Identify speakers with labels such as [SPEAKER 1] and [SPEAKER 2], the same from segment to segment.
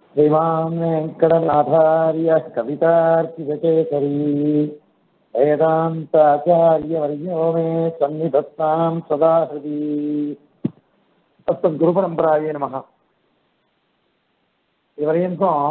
[SPEAKER 1] श्रीमान् वेङ्कटनाथार्यः कवितार्कितकेसरी वेदान्ताचार्यवर्यो मे सन्निधत्तां सदा हृदि அஸ்தம் குருபரம்பராயே நமக இதுவரைக்கும்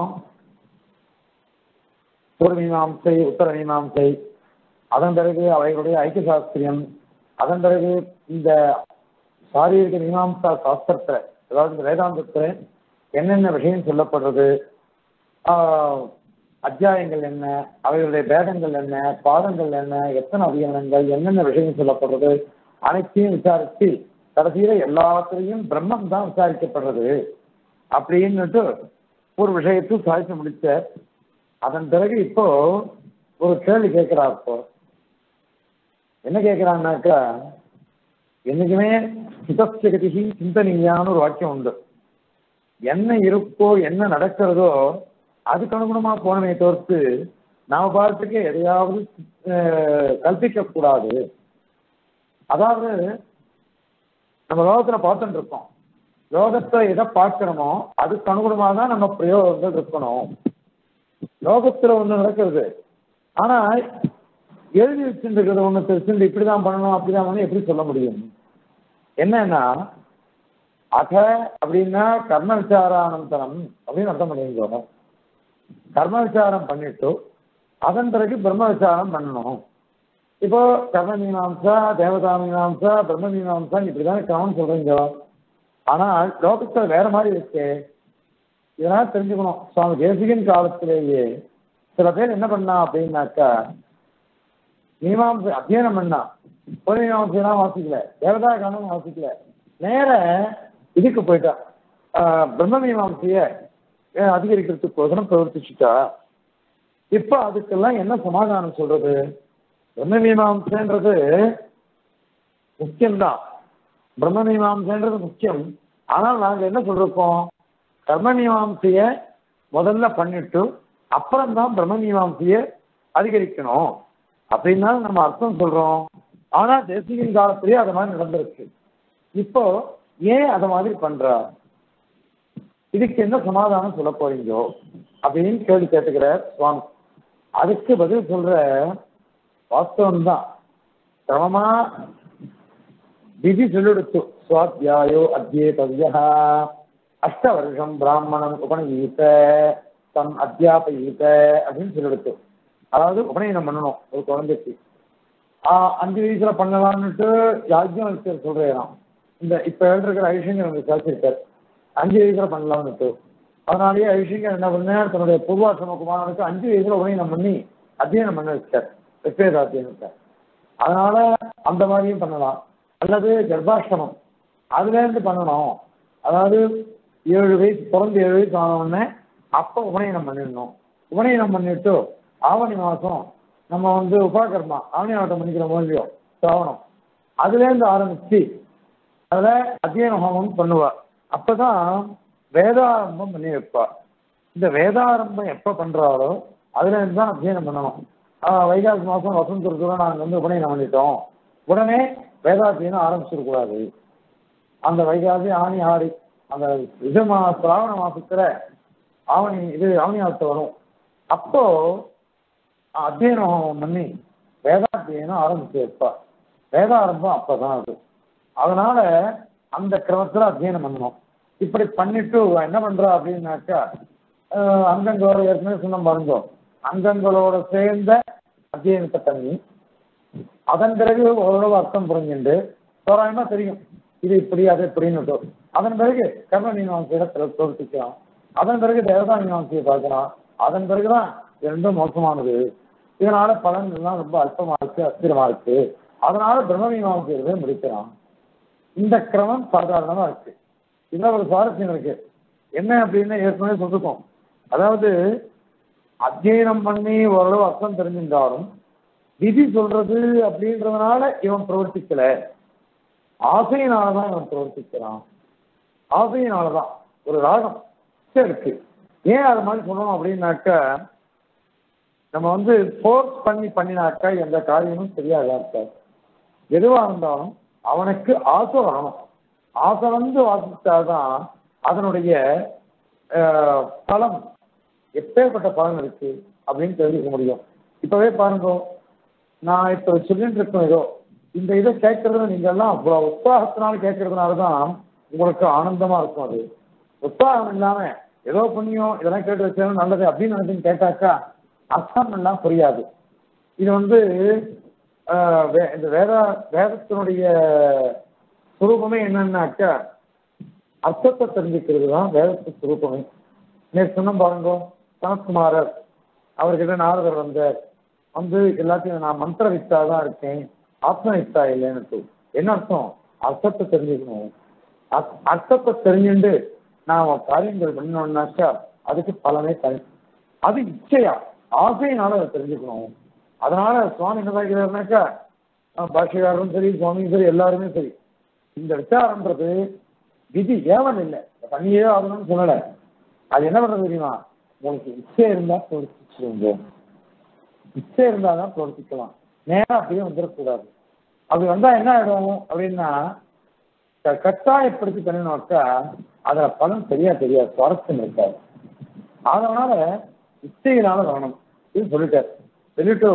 [SPEAKER 1] பூர்வமீமாம்சை உத்தர மீமாம்சை அதன் பிறகு அவைகளுடைய ஐக்கிய சாஸ்திரியம் அதன் பிறகு இந்த சாரீரிக மீமாம்சா சாஸ்திரத்துல அதாவது இந்த வேதாந்தத்துல என்னென்ன விஷயம் சொல்லப்படுறது ஆஹ், அத்தியாயங்கள் என்ன அவைகளுடைய பேதங்கள் என்ன பாதங்கள் என்ன எத்தனை அதிகரணங்கள் என்னென்ன விஷயம் சொல்லப்படுறது அனைத்தையும் விசாரிச்சு கடைசியில எல்லாத்திலையும் பிரம்மம் தான் விசாரிக்கப்படுறது அப்படின்னுட்டு ஒரு விஷயத்தை சாதிச்சு முடிச்ச அதன் பிறகு இப்போ ஒரு கேள்வி கேட்கிறார் இப்போ என்ன கேட்கிறான்னாக்கா என்னைக்குமே சிதஸ்தகதி சிந்தனீயான்னு ஒரு வாக்கியம் உண்டு என்ன இருக்கோ என்ன நடக்கிறதோ அதுக்கு அனுகுணமா போனமே தவிர்த்து நாம பார்த்துக்கு எதையாவது கல்பிக்க கூடாது அதாவது நம்ம லோகத்துல பார்த்துட்டு இருக்கோம் லோகத்தை எதை பார்க்கிறோமோ அதுக்கு அனுகுணமாக தான் நம்ம பிரயோகங்கள் இருக்கணும் லோகத்துல ஒண்ணு நடக்கிறது ஆனா எழுதி வச்சுருக்கிறது ஒண்ணு தெரிஞ்சு இப்படிதான் பண்ணணும் அப்படிதான் பண்ணணும் எப்படி சொல்ல முடியும் என்னன்னா அக அப்படின்னா கர்ம விசாரானந்தரம் அப்படின்னு அர்த்தம் பண்ணிருக்கோம் கர்ம விசாரம் பண்ணிட்டு அதன் பிறகு பிரம்ம விசாரம் பண்ணணும் இப்போ கர்ம மீமாம்சா தேவதா மீமாம்சா பிரம்ம மீமாம்சா இப்படிதான் கிரமம் சொல்றீங்க ஆனால் லோகத்துல வேற மாதிரி இருக்கு இதெல்லாம் தெரிஞ்சுக்கணும் சுவாமி தேசிகன் காலத்திலேயே சில பேர் என்ன பண்ணா அப்படின்னாக்கா மீமாம்சை அத்தியனம் பண்ணா ஒரு மீமாம்சையெல்லாம் வாசிக்கல தேவதா காலம் வாசிக்கல நேர இதுக்கு போயிட்டா ஆஹ் பிரம்ம மீமாம்சைய அஹ் அதிகரிக்கிறதுக்கோசரம் பிரவர்த்திச்சுட்டா இப்ப அதுக்கெல்லாம் என்ன சமாதானம் சொல்றது பிரம்ம மீமாம்சைன்றது முக்கியம்தான் பிரம்ம மீமாம்சைன்றது முக்கியம் ஆனால் நாங்க என்ன சொல்றோம் கர்ம மீமாம்சைய முதல்ல பண்ணிட்டு அப்புறம் தான் பிரம்ம மீமாம்சைய அதிகரிக்கணும் அப்படின்னா நம்ம அர்த்தம் சொல்றோம் ஆனா தேசிகின் காலத்திலேயே அது மாதிரி நடந்திருக்கு இப்போ ஏன் அத மாதிரி பண்றா இதுக்கு என்ன சமாதானம் சொல்ல போறீங்கோ அப்படின்னு கேள்வி கேட்டுக்கிறார் சுவாமி அதுக்கு பதில் சொல்ற வாஸ்தவம் தான் கிரமமா விதி சொல்லிடுத்து சுவாத்தியாயோ அத்தியேதவியா அஷ்ட வருஷம் பிராமணன் உபநயீத தம் அத்தியாபயீத அப்படின்னு சொல்லிடுத்து அதாவது உபநயனம் பண்ணணும் ஒரு குழந்தைக்கு ஆஹ் அஞ்சு வயசுல பண்ணலாம்னுட்டு யாஜ்யம் சொல்றேன் இந்த இப்ப எழுதிருக்கிற ஐஷங்கர் வந்து சாச்சிருக்கார் அஞ்சு வயசுல பண்ணலாம்னுட்டு அதனாலேயே ஐஷங்கர் என்ன பண்ணார் தன்னுடைய பூர்வாசிரம குமாரனுக்கு அஞ்சு வயசுல உபநயனம் பண்ணி அத்தியனம் பண்ண வச்சார் வெப்பேத அத்தியனத்தை அதனால அந்த மாதிரியும் பண்ணலாம் அல்லது கர்ப்பாஷ்டமம் அதுல இருந்து பண்ணணும் அதாவது ஏழு வயசு பிறந்து ஏழு வயசு ஆன உடனே அப்போ உபநயனம் பண்ணிடணும் உபநயனம் பண்ணிட்டு ஆவணி மாசம் நம்ம வந்து உபாகர்மா ஆவணி ஆட்டம் பண்ணிக்கிற இல்லையோ சிராவணம் அதுல இருந்து ஆரம்பிச்சு அதுல அத்தியன ஹோமம் பண்ணுவா அப்பதான் வேதாரம்பம் பண்ணி வைப்பா இந்த வேதாரம்பம் எப்ப பண்றாரோ அதுல இருந்து தான் அத்தியனம் பண்ணணும் ஆஹ் வைகாசி மாசம் வசந்த ருத்துவ நாங்க வந்து உபநயனம் பண்ணிட்டோம் உடனே வேதாத்தியனம் ஆரம்பிச்சிடக்கூடாது அந்த வைகாசி ஆணி ஆடி அந்த இது மா சிராவண மாசத்துல ஆவணி இது ஆவணி ஆத்து வரும் அப்போ அத்தியனம் பண்ணி வேதாத்தியனம் ஆரம்பிச்சு வைப்பா வேதாரம்பம் அப்பதான் அது அதனால அந்த கிரமத்துல அத்தியனம் பண்ணணும் இப்படி பண்ணிட்டு என்ன பண்றா அப்படின்னாக்கா அஹ் அங்கங்களோட ஏற்கனவே சொன்ன பாருங்க அங்கங்களோட சேர்ந்த அத்தியனத்தை பண்ணி அதன் பிறகு ஓரளவு அர்த்தம் புரிஞ்சுண்டு தோராயமா தெரியும் இது இப்படி அது இப்படின்னு அதன் பிறகு கர்ம மீமாசையில பிரவர்த்திக்கலாம் அதன் பிறகு தேவதா மீமாசையை பார்க்கலாம் அதன் பிறகுதான் இது ரெண்டும் மோசமானது இதனால பலன் எல்லாம் ரொம்ப அல்பமா இருக்கு அஸ்திரமா இருக்கு அதனால பிரம்ம மீமாசையை முடிக்கலாம் இந்த கிரமம் சாதாரணமா இருக்கு இதுல ஒரு சுவாரஸ்யம் இருக்கு என்ன அப்படின்னு ஏற்கனவே சொல்லிருக்கோம் அதாவது அத்தியனம் பண்ணி ஓரளவு அர்த்தம் தெரிஞ்சிருந்தாலும் விதி சொல்றது அப்படின்றதுனால இவன் பிரவர்த்திக்கல ஆசையினாலதான் இவன் பிரவர்த்திக்கிறான் ஆசையினாலதான் ஒரு ராகம் இருக்கு ஏன் அது மாதிரி சொல்லணும் அப்படின்னாக்கா நம்ம வந்து ஃபோர்ஸ் பண்ணி பண்ணினாக்கா எந்த காரியமும் சரியாக இருக்காது எதுவா இருந்தாலும் அவனுக்கு ஆசை வரணும் ஆசை வந்து வாசித்தாதான் அதனுடைய ஆஹ், பலம் எப்பேற்பட்ட பலன் இருக்கு அப்படின்னு தெரிஞ்சுக்க முடியும் இப்பவே பாருங்க நான் இப்ப சொல்லிட்டு இருக்கோம் ஏதோ இந்த இதை கேட்கறது நீங்க எல்லாம் அவ்வளவு உற்சாகத்தினால கேட்கறதுனால தான் உங்களுக்கு ஆனந்தமா இருக்கும் அது உற்சாகம் இல்லாம ஏதோ புண்ணியம் இதெல்லாம் கேட்டு வச்சாலும் நல்லது அப்படின்னு நினைச்சு கேட்டாக்கா அர்த்தம் எல்லாம் புரியாது இது வந்து ஆஹ், வே- இந்த வேத வேதத்தினுடைய சுரூபமே என்னன்னாக்கா அர்த்தத்தை தெரிஞ்சுக்கிறது தான் வேதத்து சுரூபமே நேற்று சொன்ன பாருங்க சனத்குமாரர் அவர்கிட்ட நாரதர் வந்தார் வந்து எல்லாத்தையும் நான் மந்திர வித்தா தான் இருக்கேன் ஆத்ம வித்தா இல்லைன்னு என்ன அர்த்தம் அர்த்தத்தை தெரிஞ்சுக்கணும் அர்த்- அர்த்தத்தை தெரிஞ்சுட்டு நாம காரியங்கள் பண்ணோம்னாக்கா அதுக்கு பலனே தனி அது இச்சையா ஆசையினால அதை தெரிஞ்சுக்கணும் அதனால சுவாமி என்ன சொல்கிறாருனாக்கா அஹ் பாஷ்யக்காரரும் சரி சுவாமியும் சரி எல்லாருமே சரி இந்த விசாரம்ன்றது விதி ஏவன் இல்லை பண்ணியே ஆகணும்னு சொல்லல அது என்ன பண்றது தெரியுமா உங்களுக்கு இச்சை இருந்தா பிரவர்த்திச்சிருங்க இச்சை இருந்தா தான் பிரவர்த்திக்கலாம் நேரா அப்படியே வந்துடக்கூடாது அப்படி வந்தா என்ன ஆயிடும் அப்படின்னா க- கட்டாயப்படுத்தி பண்ணினோக்கா அதுல பலன் சரியா தெரியாது சுவாரஸ்யம் இருக்காது அதனால இச்சையினால வரணும் இது சொல்லிட்டார் சொல்லிட்டு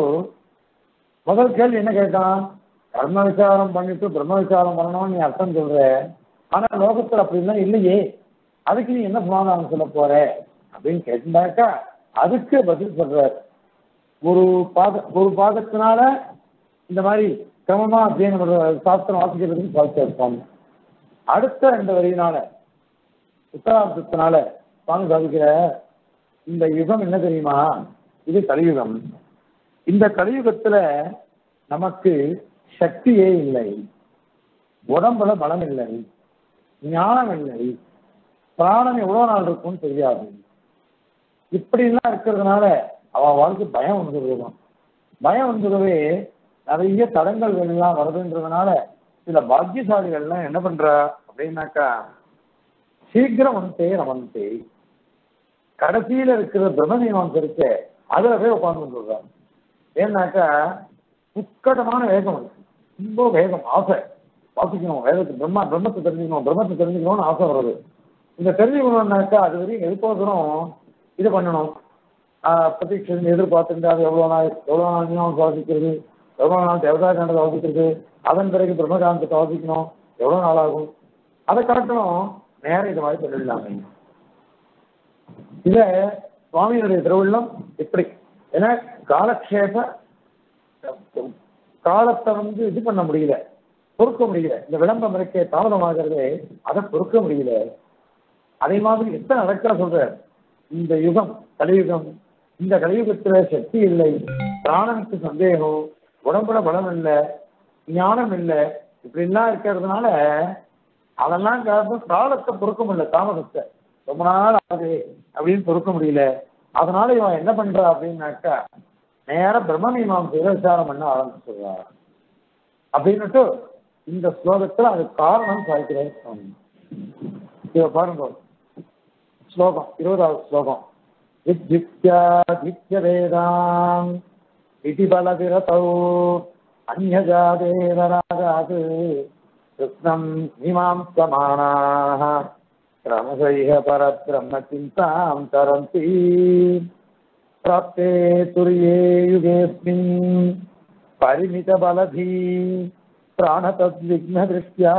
[SPEAKER 1] முதல் கேள்வி என்ன கேட்டான் கர்ம விசாரம் பண்ணிட்டு பிரம்ம விசாரம் பண்ணணும்னு நீ அர்த்தம் சொல்ற ஆனா லோகத்துல அப்படிலாம் இல்லையே அதுக்கு நீ என்ன சமாதானம் சொல்ல போற அப்படின்னு கேட்டாக்கா அதுக்கு பதில் சொல்றார் ஒரு பாத ஒரு பாதத்தினால இந்த மாதிரி கிரமமா அத்தியனம் பண்ற சாஸ்திரம் வாசிக்கிறதுக்கு சாதிச்சு இருப்பாங்க அடுத்த ரெண்டு வரியினால உத்தரார்த்தத்தினால சுவாமி சாதிக்கிற இந்த யுகம் என்ன தெரியுமா இது கலியுகம் இந்த கலியுகத்துல நமக்கு சக்தியே இல்லை உடம்புல பலம் இல்லை ஞானம் இல்லை பிராணம் எவ்வளவு நாள் இருக்கும்னு தெரியாது இப்படிலாம் இருக்கிறதுனால அவ வாழ்க்கை பயம் வந்துடுவான் பயம் வந்துடவே நிறைய தடங்கள் எல்லாம் வருதுன்றதுனால சில பாக்கியசாலிகள்லாம் என்ன பண்றா அப்படின்னாக்கா சீக்கிரம் வந்தே ரமந்தே கடைசியில இருக்கிற பிரம்மநியமம் இருக்கு அதுல போய் உட்கார்ந்து சொல்றாங்க ஏன்னாக்கா உட்கட்டமான வேகம் இருக்கு ரொம்ப வேகம் ஆசை வாசிக்கணும் வேதத்தை பிரம்மா பிரம்மத்தை தெரிஞ்சுக்கணும் பிரம்மத்தை தெரிஞ்சுக்கணும்னு ஆசை வருது இந்த தெரிஞ்சுக்கணும்னாக்கா அது வரையும் எதுக்கோசரம் இது பண்ணணும் ஆஹ் பிரதீட்சை எதிர்பார்த்துட்டு அது எவ்வளோ நாள் எவ்வளோ நாள் நியமம் சுவாசிக்கிறது எவ்வளோ நாள் தேவதா காண்டத்தை வாசிக்கிறது அதன் பிறகு பிரம்மகாந்தத்தை வாசிக்கணும் எவ்வளோ நாள் ஆகும் அதை காட்டணும் நேரம் இது மாதிரி சொல்லிடலாமே இத சுவாமியினுடைய திருவுள்ளம் இப்படி ஏன்னா காலக்ஷேப காலத்தை வந்து இது பண்ண முடியல பொறுக்க முடியல இந்த விளம்பரம் இருக்க தாமதமாகிறது அதை பொறுக்க முடியல அதே மாதிரி எத்தனை நடக்கிற சொல்ற இந்த யுகம் கலியுகம் இந்த கலியுகத்துல சக்தி இல்லை பிராணனுக்கு சந்தேகம் உடம்புல பலம் இல்லை ஞானம் இல்லை இப்படிலாம் இருக்கிறதுனால அதெல்லாம் காரணம் காலத்தை பொறுக்க முடியல தாமதத்தை ரொம்ப நாள் ஆகுது அப்படின்னு பொறுக்க முடியல அதனால இவன் என்ன பண்றா அப்படின்னாக்கா நேர பிரம்ம மீமாசையில விசாரம் பண்ண ஆரம்பிச்சிடுறான் அப்படின்னுட்டு இந்த ஸ்லோகத்துல அது காரணம் சாய்க்கிறேன் சுவாமி இவ பாருங்க ஸ்லோகம் இருபதாவது ஸ்லோகம் வித்யுக்தியாதித்ய வேதாம் இதி பலவிரதௌ அந்யஜாதேவராகாத் கிருஷ்ணம் மீமாம்சமானாः கிரமசைஹ பரபிரம்ம சிந்தாம் தரந்தி प्राप्ते तुर्ये युगेऽस्मिन् परिमितबलधी प्राणतद्विघ्नदृष्ट्या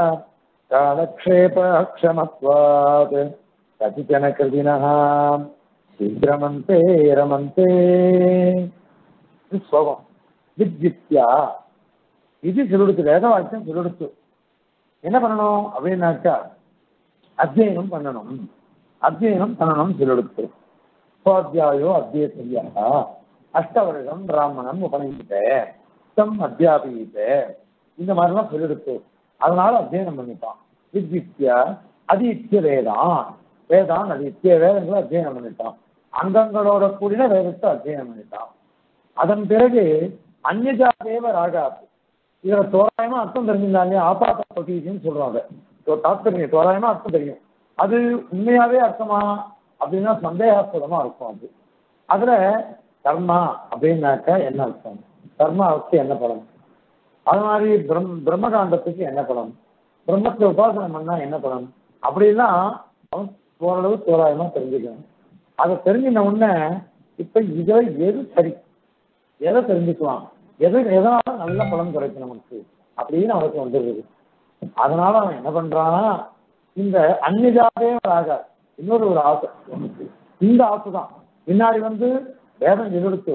[SPEAKER 1] कालक्षेपक्षमत्वात् कतिचन कृतिनः शीघ्रमन्ते रमन्ते இது ஸ்லோகம் வித்வித்யா இது சொல்லிடுச்சு வேத வாக்கியம் சொல்லிடுச்சு என்ன பண்ணணும் அப்படின்னாக்கா அத்தியனம் பண்ணணும் அத்தியனம் பண்ணணும் சொல்லிடுச்சு சுவாத்தியாயோ அத்தியசையா அஷ்டவருடம் பிராமணம் உபநயித்த தம் அத்தியாபித்த இந்த மாதிரிலாம் சொல்லிடுச்சு அதனால அத்தியனம் பண்ணிட்டான் வித்வித்யா அதித்ய வேதான் வேதான் அதித்ய வேதங்களை அத்தியனம் பண்ணிட்டான் அங்கங்களோட கூடின வேதத்தை அத்தியனம் பண்ணிட்டான் அதன் பிறகு அந்நியஜா தேவ ராகாது இதுல தோராயமா அர்த்தம் தெரிஞ்சிருந்தாங்க ஆபாத்த பகுதின்னு சொல்றாங்க தோ- தாத்பரியம் தோராயமா அர்த்தம் தெரியும் அது உண்மையாவே அர்த்தமா அப்படின்னா சந்தேகாஸ்பதமா இருக்கும் அது அதுல கர்மா அப்படின்னாக்க என்ன அர்த்தம் கர்மாவுக்கு என்ன பலன் அது மாதிரி பிரம் பிரம்மகாண்டத்துக்கு என்ன பலன் பிரம்மத்தை உபாசனம் பண்ணா என்ன பலன் அப்படின்னா அவன் ஓரளவு தோராயமா தெரிஞ்சுக்கணும் அதை தெரிஞ்சின உடனே இப்ப இதுல எது சரி எதை தெரிஞ்சுக்கலாம் எது எதனால நல்ல பலன் கிடைக்கும் நமக்கு அப்படின்னு அவனுக்கு வந்துடுது அதனால அவன் என்ன பண்றான்னா இந்த அந்நிதாவே ஆக இன்னொரு ஒரு ஆசை அவனுக்கு. இந்த ஆசை தான் பின்னாடி வந்து வேதம் எதிர்த்து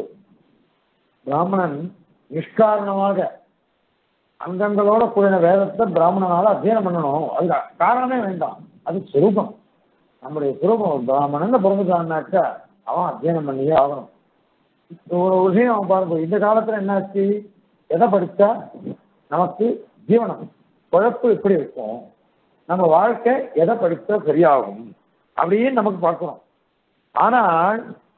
[SPEAKER 1] பிராமணன் நிஷ்காரணமாக அங்கங்களோட கூடின வேதத்தை பிராமணனால அத்தியனம் பண்ணணும் அது காரணமே வேண்டாம் அது சுரூபம் நம்முடைய சுரூபம் ஒரு பிராமணன் பிறந்துட்டான்னாக்கா அவன் அத்தியனம் பண்ணியே ஆகணும் இப்போ ஒரு விஷயம் அவன் பாருங்க இந்த காலத்துல என்னாச்சு எதை படிச்சா நமக்கு ஜீவனம் குழப்பு எப்படி இருக்கும் நம்ம வாழ்க்கை எதை படித்தா சரியாகும் அப்படின்னு நமக்கு பார்க்கணும் ஆனால்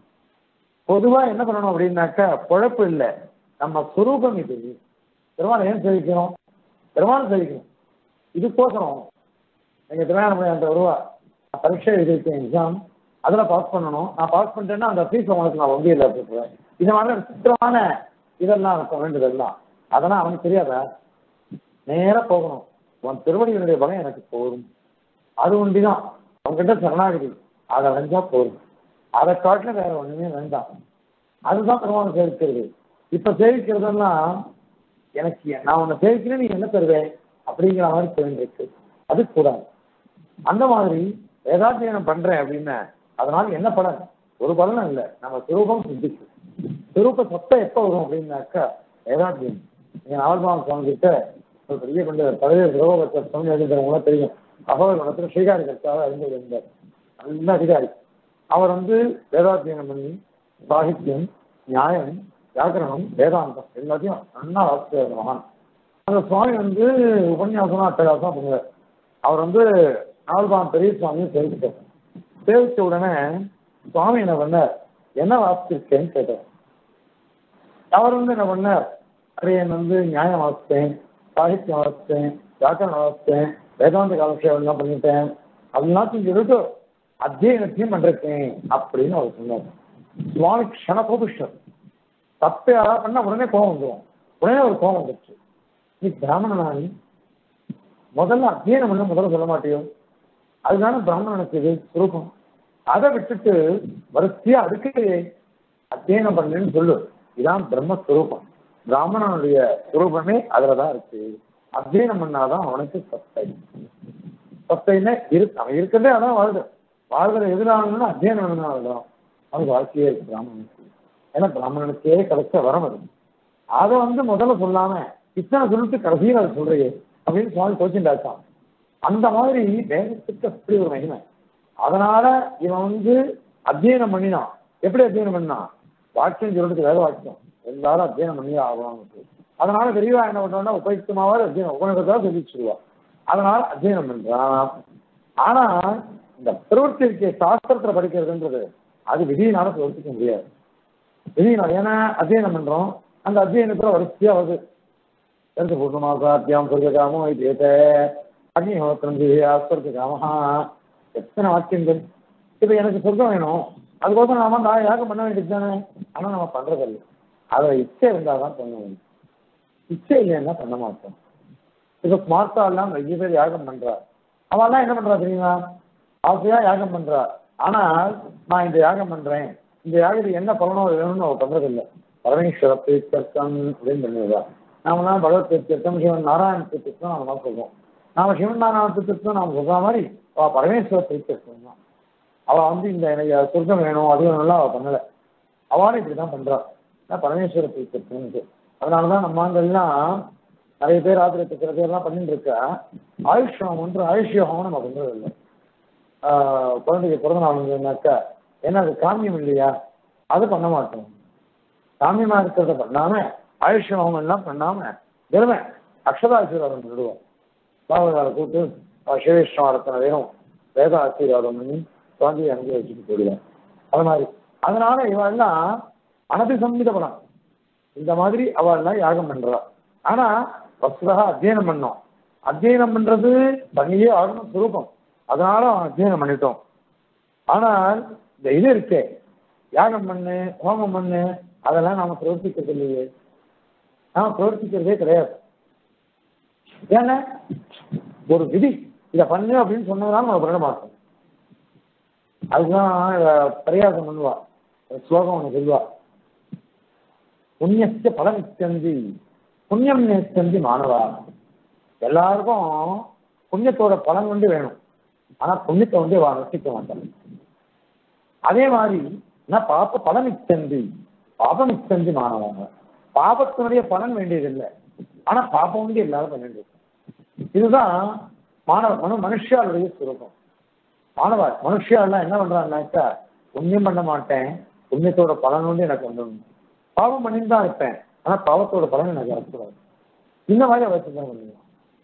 [SPEAKER 1] பொதுவா என்ன பண்ணணும் அப்படின்னாக்கா குழப்பு இல்லை நம்ம சுரூபம் இது பெருமாள் ஏன் சேவிக்கணும் பெருமாள் சேவிக்கணும் இதுக்கோசரம் எங்க திருவண்ணாமலை அந்த ரூபா நான் பரீட்சை எழுதியிருக்கேன் எக்ஸாம் அதில் பாஸ் பண்ணணும் நான் பாஸ் பண்ணிட்டேன்னா அந்த ஃபீஸ் உங்களுக்கு நான் வங்கியில் போட்டுருவேன் இந்த மாதிரி விசித்திரமான இதெல்லாம் இருக்கும் வேண்டியதெல்லாம் அதெல்லாம் அவனுக்கு தெரியாதா நேராக போகணும் உன் திருவடிகளுடைய பலம் எனக்கு போதும் அது ஒண்டிதான் அவங்ககிட்ட சரணாகதி அதை அடைஞ்சா போதும் அதை காட்டில வேற ஒண்ணுமே வேண்டாம் அதுதான் பெருமாள் சேவிக்கிறது இப்ப சேவிக்கிறதெல்லாம் எனக்கு நான் உன்னை சேவிக்கிறேன் நீ என்ன தருவேன் அப்படிங்கிற மாதிரி தெரிஞ்சிருக்கு அது கூடாது அந்த மாதிரி வேதாத்தியனம் பண்றேன் அப்படின்னு அதனால என்ன பலன் ஒரு பலனும் இல்லை நம்ம சுரூபம் சிந்திக்கும் சுரூப சத்தம் எப்போ வரும் அப்படின்னாக்கா வேதாத்தியம் நீங்க நாவல்பாவன் சுவாமி கிட்ட ஒரு பெரிய கொண்டு பழைய சிவபக்த சுவாமி எழுதுறவங்களாம் தெரியும் அகோதரத்தில் ஸ்ரீகாரி கர்த்தாவை அறிந்து இருந்தார் நல்ல அதிகாரி அவர் வந்து வேதாத்தியனம் பண்ணி சாகித்யம் நியாயம் வியாக்கரணம் வேதாந்தம் எல்லாத்தையும் நல்லா வாசிச்சார் மகான் அந்த சுவாமி வந்து உபன்யாசம் அட்டகாசம் பண்ணுவார் அவர் வந்து நால்பான் பெரிய சுவாமியை சேவிச்சிட்டார் சேவிச்ச உடனே சுவாமி என்ன பண்ணார் என்ன வாசிச்சிருக்கேன்னு கேட்டார் அவர் வந்து என்ன பண்ணார் அரியன் வந்து நியாயம் வாசித்தேன் சாகித்யம் வாசித்தேன் வியாக்கரணம் வாசித்தேன் வேதாந்த காலக்ஷேபம் எல்லாம் பண்ணிட்டேன் அதெல்லாம் சொல்லிட்டு அத்தியனத்தையும் பண்ணிருக்கேன் அப்படின்னு அவர் சொன்னார் சுவாமி க்ஷணபோபிஷ்டர் தப்பு யாராவது பண்ணா உடனே கோபம் வந்துடும் உடனே ஒரு கோபம் வந்துருச்சு நீ பிராமணனானி முதல்ல அத்தியனம் பண்ண முதல்ல சொல்ல மாட்டியோ அதுதானே பிராமணனுக்கு இது சுரூபம் அதை விட்டுட்டு வரிசையா அதுக்கு அத்தியனம் பண்ணுன்னு சொல்லு இதான் பிரம்மஸ்வரூபம் பிராமணனுடைய சுரூபமே அதுலதான் இருக்கு அத்தியனம் பண்ணாதான் அவனுக்கு சத்தை சத்தைன்னா இருக்கு அவன் இருக்கிறதே அதான் வாழ்து வாழ்கிற எதிரானா அத்தியனம் பண்ணாதான் அவனுக்கு வாழ்க்கையே இருக்கு பிராமணனுக்கு ஏன்னா பிராமணனுக்கே கிடைச்ச வரம் அது அதை வந்து முதல்ல சொல்லாம இத்தனை சொல்லிட்டு கடைசியில் அதை சொல்றீங்க அப்படின்னு சுவாமி கோச்சிண்டாச்சான் அந்த மாதிரி வேதத்துக்கு அப்படி ஒரு மகிமை அதனால இவன் வந்து அத்தியனம் பண்ணினான் எப்படி அத்தியனம் பண்ணான் வாக்கியம் சொல்றதுக்கு வேத வாக்கியம் எல்லாரும் அத்தியனம் பண்ணி ஆகணும் அதனால விரிவா என்ன பண்றான்னா உபயுக்தமாவது அத்தியனம் உபநிடத்தாக சொல்லிச்சுருவா அதனால அத்தியனம் பண்றான் ஆனா இந்த பிரவர்த்தி இருக்க சாஸ்திரத்துல படிக்கிறதுன்றது அது விதியினால பிரவர்த்திக்க முடியாது விதியினால ஏன்னா அத்தியனம் பண்றோம் அந்த அத்தியனத்துல வரிசையா வருது எந்த பூர்ணமாசாத்தியம் சொர்க்காமோ இது அக்னிஹோத்திரம் சொர்க்காமஹா எத்தனை வாக்கியங்கள் இப்போ எனக்கு சொர்க்கம் வேணும் அதுக்கோசம் நாம நான் யாகம் பண்ண வேண்டியது தானே ஆனால் நம்ம பண்றதில்லை அதை இச்சை இருந்தால் தான் பண்ண வேண்டும் இச்சை இல்லைன்னா பண்ண மாட்டோம் இப்போ ஸ்மார்த்தா எல்லாம் நிறைய பேர் யாகம் பண்றா அவெல்லாம் என்ன பண்றா தெரியுமா ஆசையா யாகம் பண்றா ஆனால் நான் இந்த யாகம் பண்றேன் இந்த யாகத்துக்கு என்ன பலனோ வேணும்னு அவ பண்றதில்லை பரமேஸ்வர தீர்த்தம் அப்படின்னு பண்ணுவா நாமெல்லாம் பகவத் தீர்த்தம் சிவன் நாராயண தீர்த்தம் நாம தான் சொல்றோம் நாம சிவன் நாராயண தீர்த்தம் நாம சொல்ற மாதிரி அவ பரமேஸ்வர தீர்த்தம் தான் அவ வந்து இந்த எனக்கு சொர்க்கம் வேணும் அது வேணும்லாம் அவ பண்ணல அவளும் இப்படிதான் பண்றா நான் பரமேஸ்வர தீர்த்தம் அதனாலதான் நம்ம அங்கெல்லாம் நிறைய பேர் ஆத்திர சில பேர்லாம் பண்ணிட்டு இருக்கா ஆயுஷ்யம் ஒன்று ஆயுஷ்யம் நம்ம பண்றது இல்லை ஆஹ் குழந்தைக்கு பிறந்த நாள் வந்ததுனாக்கா ஏன்னா அது காமியம் இல்லையா அது பண்ண மாட்டோம் காமியமா இருக்கிறத பண்ணாம ஆயுஷ்யம் எல்லாம் பண்ணாம வெறுமை அக்ஷராசீர்வாதம் பண்ணிடுவோம் பாவகால கூட்டு சிவேஷ்ணவாரத்தனை வேணும் வேத ஆசீர்வாதம் பண்ணி குழந்தையை அனுப்பி வச்சுட்டு போயிடுவேன் அது மாதிரி அதனால இவெல்லாம் அனபிசம்மித பலம் இந்த மாதிரி அவெல்லாம் யாகம் பண்றா ஆனா வசுதா அத்தியனம் பண்ணோம் அத்தியனம் பண்றது பண்ணியே ஆகணும் சுரூபம் அதனால அவன் அத்தியனம் பண்ணிட்டோம் ஆனால் இந்த இது இருக்கே யாகம் பண்ணு ஹோமம் பண்ணு அதெல்லாம் நாம பிரவர்த்திக்கிறது இல்லையே நாம பிரவர்த்திக்கிறதே கிடையாது ஏன்னா ஒரு விதி இதை பண்ணு அப்படின்னு சொன்னதுனால நம்ம பண்ண மாட்டோம் அதுதான் அஹ், பரிகாசம் பண்ணுவா ஸ்லோகம் ஒன்று சொல்லுவா புண்ணியஸ்ய பலம் இச்சந்தி புண்ணியம் நேச்சந்தி மாணவா எல்லாருக்கும் புண்ணியத்தோட பலன் வந்து வேணும் ஆனா புண்ணியத்தை வந்து வா ரசிக்க மாட்டாங்க அதே மாதிரி நான் பாப்ப பலன் இச்சந்தி பாபம் இச்சந்தி மாணவங்க பாபத்தினுடைய பலன் வேண்டியதில்லை ஆனா பாப்பம் வந்து எல்லாரும் பண்ணிட்டு இருக்கோம். இதுதான் மாணவ மனு மனுஷாளுடைய சுரூபம் மாணவ மனுஷியாலாம் என்ன பண்றாங்கனாக்கா புண்ணியம் பண்ண மாட்டேன் புண்ணியத்தோட பலன் வந்து எனக்கு வந்துடும் பாவம் பண்ணிட்டு தான் இருப்பேன் ஆனா பாவத்தோட பலன் எனக்கு வரக்கூடாது இந்த மாதிரி வச்சு தான் பண்ணுவோம்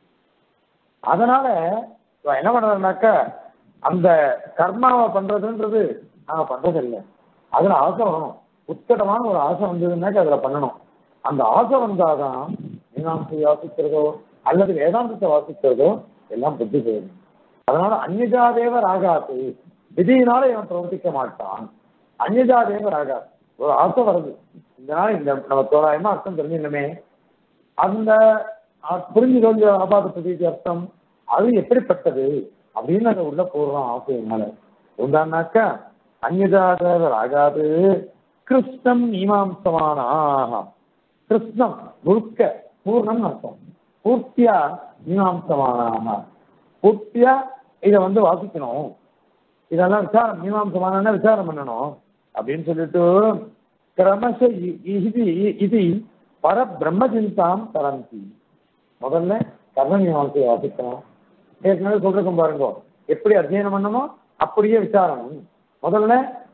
[SPEAKER 1] அதனால இவன் என்ன பண்றாருனாக்கா அந்த கர்மாவை பண்றதுன்றது நாங்க பண்றது இல்லை அதுல ஆசை வரணும் உத்தடமான ஒரு ஆசை வந்ததுன்னாக்கா அதுல பண்ணணும் அந்த ஆசை வந்தாதான் மீனாம்சை வாசிக்கிறதோ அல்லது வேதாந்தத்தை வாசிக்கிறதோ எல்லாம் புத்தி போயிடும் அதனால அந்நிஜா தேவர் ஆகாது விதியினால இவன் பிரவர்த்திக்க மாட்டான் அந்நிஜா தேவர் ஆகாது ஒரு ஆசை வருது இந்த நாள் இந்த நம்ம தோராயமா அர்த்தம் தெரிஞ்சுக்கணுமே அந்த அஹ், புரிஞ்சுக்கோ இல்லையோ ஆபாத பிரதீதி அர்த்தம் அது எப்படிப்பட்டது அப்படின்னு அதை உள்ள போடுறோம் ஆசையினால உண்டானாக்கா அந்நிதாதவர் ஆகாது கிருஷ்ணம் மீமாம்சமானாக கிருஷ்ணம் முழுக்க பூர்ணம் அர்த்தம் பூர்த்தியா மீமாம்சமானாக பூர்த்தியா இதை வந்து வாசிக்கணும் இதெல்லாம் விசாரம் மீமாம்சமான விசாரம் பண்ணணும் அப்படின்னு சொல்லிட்டு கிரமச இ- இது இது பர பிரம்மசிந்தாம் தரந்தி முதல்ல கர்ம மீமாம்சையை வாசிக்கணும் ஏற்கனவே சொல்லிருக்கோம் பாருங்க எப்படி அத்தியனம் பண்ணணுமோ அப்படியே விசாரம் முதல்ல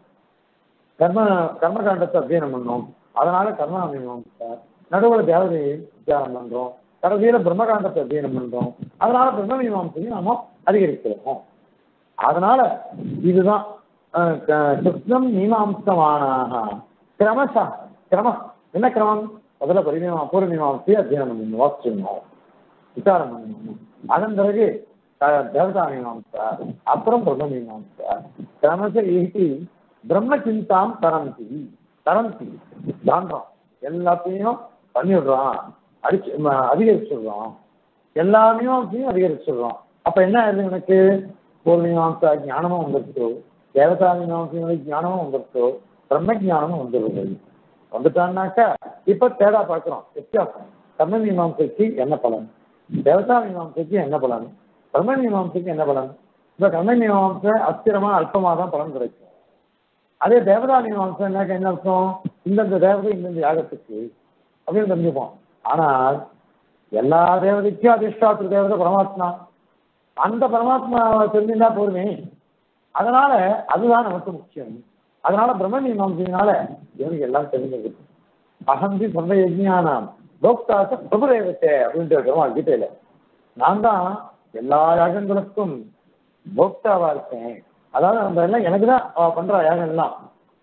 [SPEAKER 1] கர்ம கர்மகாண்டத்தை அத்தியனம் பண்ணோம் அதனால கர்ம மீமாம்சை நடுவில் தேவதை விசாரம் பண்றோம் கடைசியில பிரம்மகாண்டத்தை அத்தியனம் பண்றோம் அதனால பிரம்ம மீமாம்சையை நாம அதிகரிக்கிறோம் அதனால இதுதான் அஹ், க- கிருஷ்ணம் மீமாம்சமானாக கிரமசா கிரமம் என்ன கிரமம் முதல்ல பரிமீமா பூர்வ மீமாம்சையை அத்தியனம் பண்ணணும் வாசிச்சிடணும் விசாரம் பண்ணணும் அதன் பிறகு அஹ், தேவதா மீமாம்சா அப்புறம் பிரம்ம மீமாம்சா கிரமச ஈட்டி பிரம்ம சிந்தாம் தரந்தி தரந்தி தாண்டோம் எல்லாத்தையும் பண்ணிவிடுறான் அடிச்சு ம- அதிகரிச்சுடுறான் எல்லா மீமாம்சையும் அதிகரிச்சுடுறான் அப்ப என்ன ஆயிருது எனக்கு பூர்வ மீமாம்சா ஞானமும் வந்துருச்சு தேவதா மீமாம்சையுடைய ஞானமும் வந்துருச்சு பிரம்ம ஞானமும் வந்துடுது வந்துட்டான்னாக்கா இப்ப தேடா பார்க்கிறோம் வித்தியாசம் கர்ம மீமாம்சைக்கு என்ன பலன் தேவதா மீமாம்சைக்கு என்ன பலன் பிரம்ம மீமாம்சைக்கு என்ன பலன் இப்ப கர்ம மீமாம்சை அஸ்திரமா அல்பமா தான் பலன் கிடைக்கும் அதே தேவதா மீமாம்சை என்ன என்ன அர்த்தம் இந்தந்த தேவதை இந்தந்த யாகத்துக்கு அப்படின்னு தெரிஞ்சுப்போம் ஆனால் எல்லா தேவதைக்கும் அதிர்ஷ்டாத்திர தேவதை பரமாத்மா அந்த பரமாத்மாவை தெரிஞ்சுட்டா போதுமே அதனால அதுதான் நமக்கு முக்கியம் அதனால பிரம்ம மீமாம்சையினால இவனுக்கு எல்லாம் தெரிஞ்சது அகந்தி சொந்த யஜ்ஞானம் போக்தாச பிரபுரேவத்தே அப்படின்ட்டு இருக்கிறோம் கீதையில நான் தான் எல்லா யாகங்களுக்கும் போக்தாவா இருக்கேன் அதாவது அந்த எல்லாம் எனக்கு தான் அவ பண்ற யாகம் எல்லாம்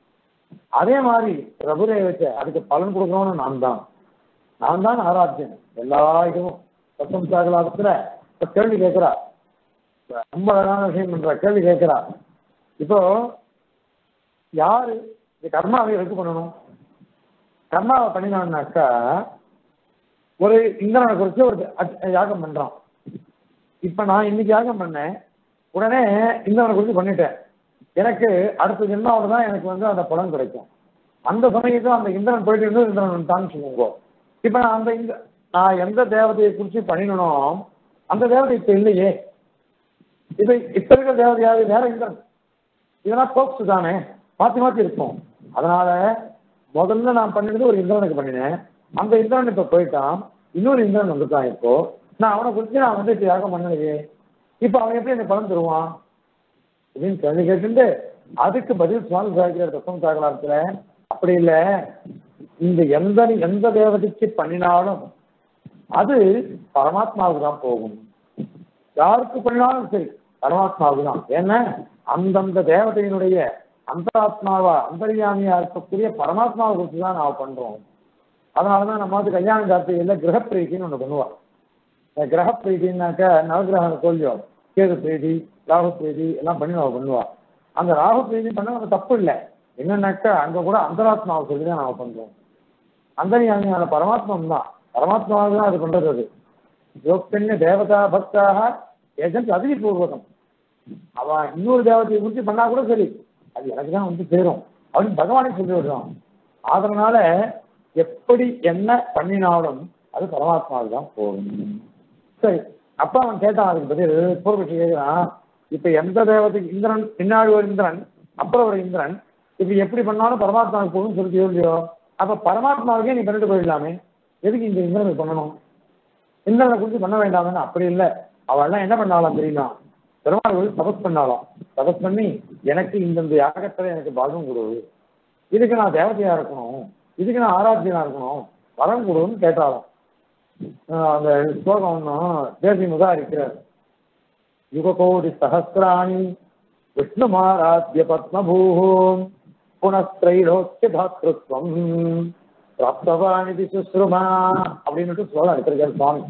[SPEAKER 1] அதே மாதிரி பிரபுரேவத்தை அதுக்கு பலன் கொடுக்கணும்னு நான் தான் நான் தான் ஆராத்தியன் எல்லா இதுவும் சத்தம் சாகலாத்துல இப்ப கேள்வி கேட்கிறா ரொம்ப அழகான விஷயம் பண்றா கேள்வி கேட்கிறா இப்போ யாரு இந்த கர்மாவை எதுக்கு பண்ணணும் கர்மாவை பண்ணினான்னாக்கா ஒரு இந்திரனை குறித்து ஒரு அட்- யாகம் பண்றான் இப்ப நான் இன்னைக்கு யாகம் பண்ணேன் உடனே இந்திரனை குறித்து பண்ணிட்டேன் எனக்கு அடுத்த ஜென்மாவில் தான் எனக்கு வந்து அந்த பலன் கிடைக்கும் அந்த சமயத்தில் அந்த இந்திரன் போயிட்டு இருந்து இந்திரன் தான் சொல்லுங்க இப்ப நான் அந்த இந்த நான் எந்த தேவதையை குறித்து பண்ணினனோ அந்த தேவதை இப்ப இல்லையே இப்ப இப்ப இருக்கிற தேவதையாவது வேற இந்திரன் இதெல்லாம் போக்ஸ் தானே மாத்தி மாத்தி இருக்கும் அதனால முதல்ல நான் பண்ணினது ஒரு இந்திரனுக்கு பண்ணினேன் அந்த இந்திரன் இப்ப போயிட்டான் இன்னொரு இந்திரன் வந்துட்டான் இப்போ நான் அவனை குறித்து நான் வந்து இப்ப யாகம் பண்ணலையே இப்ப அவன் எப்படி எனக்கு பலன் தருவான் அப்படின்னு கேள்வி கேட்டுட்டு அதுக்கு பதில் சுவாமி சாகிற தத்துவம் சாகலாத்துல அப்படி இல்லை இந்த எந்த எந்த தேவதைக்கு பண்ணினாலும் அது பரமாத்மாவுக்கு தான் போகும் யாருக்கு பண்ணினாலும் சரி பரமாத்மாவுக்கு தான் ஏன்னா அந்தந்த தேவதையினுடைய அந்தராத்மாவா அந்தரியாமியா இருக்கக்கூடிய பரமாத்மாவை குறித்து தான் நாம் பண்றோம் அதனாலதான் நம்ம வந்து கல்யாண கார்த்திகையில கிரகப்பிரீத்தின்னு ஒண்ணு பண்ணுவோம் இந்த கிரகப்பிரீத்தின்னாக்க நவகிரக கோல்யம் கேது பிரீதி ராகு பிரீதி எல்லாம் பண்ணி நம்ம பண்ணுவா அந்த ராகு பிரீதி பண்ண நம்ம தப்பு இல்லை என்னன்னாக்கா அங்க கூட அந்தராத்மாவை சொல்லி தான் நாம பண்றோம் அந்தரியாமியான பரமாத்மம் தான் பரமாத்மாவுக்கு தான் அது பண்றது அது யோக்தன்ய தேவதா பக்தாக ஏஜென்ட் அதிகபூர்வகம் அவன் இன்னொரு தேவதையை குறித்து பண்ணா கூட சரி அது எனக்கு தான் வந்து சேரும் அப்படின்னு பகவானே சொல்லி விடுறான் அதனால எப்படி என்ன பண்ணினாலும் அது பரமாத்மாவுக்கு தான் போகும் சரி அப்ப அவன் கேட்டான் அதுக்கு பதில் பூர்வபட்சி கேட்கிறான் இப்ப எந்த தேவதைக்கு இந்திரன் பின்னாடி ஒரு இந்திரன் அப்புறம் ஒரு இந்திரன் இப்ப எப்படி பண்ணாலும் பரமாத்மாவுக்கு போகும்னு சொல்லி இல்லையோ அப்ப பரமாத்மாவுக்கே நீ பண்ணிட்டு போயிடலாமே எதுக்கு இந்த இந்திரனுக்கு பண்ணணும் இந்திரனை குறித்து பண்ண வேண்டாம்னு அப்படி இல்லை அவள்லாம் என்ன பண்ணாலாம் தெரியுமா பெருமாள் வந்து தபஸ் பண்ணாலாம் தபஸ் பண்ணி எனக்கு இந்தந்த யாகத்துல எனக்கு பாகம் கொடு இதுக்கு நான் தேவதையா இருக்கணும் இதுக்கு நான் ஆராத்தியனா இருக்கணும் வரம் கொடுன்னு கேட்டாலும் ஆஹ் அந்த ஸ்லோகம் ஒன்றும் தேசி உதாரிக்கிறார் யுககோடி சகசிராணி விஷ்ணுமாராத்திய பத்மபூம் புனஸ்திரைலோக்கிய தாத்ருத்வம் பிராப்தவானிதி சுஸ்ருமா அப்படின்னுட்டு ஸ்லோகம் எடுத்திருக்காரு சுவாமி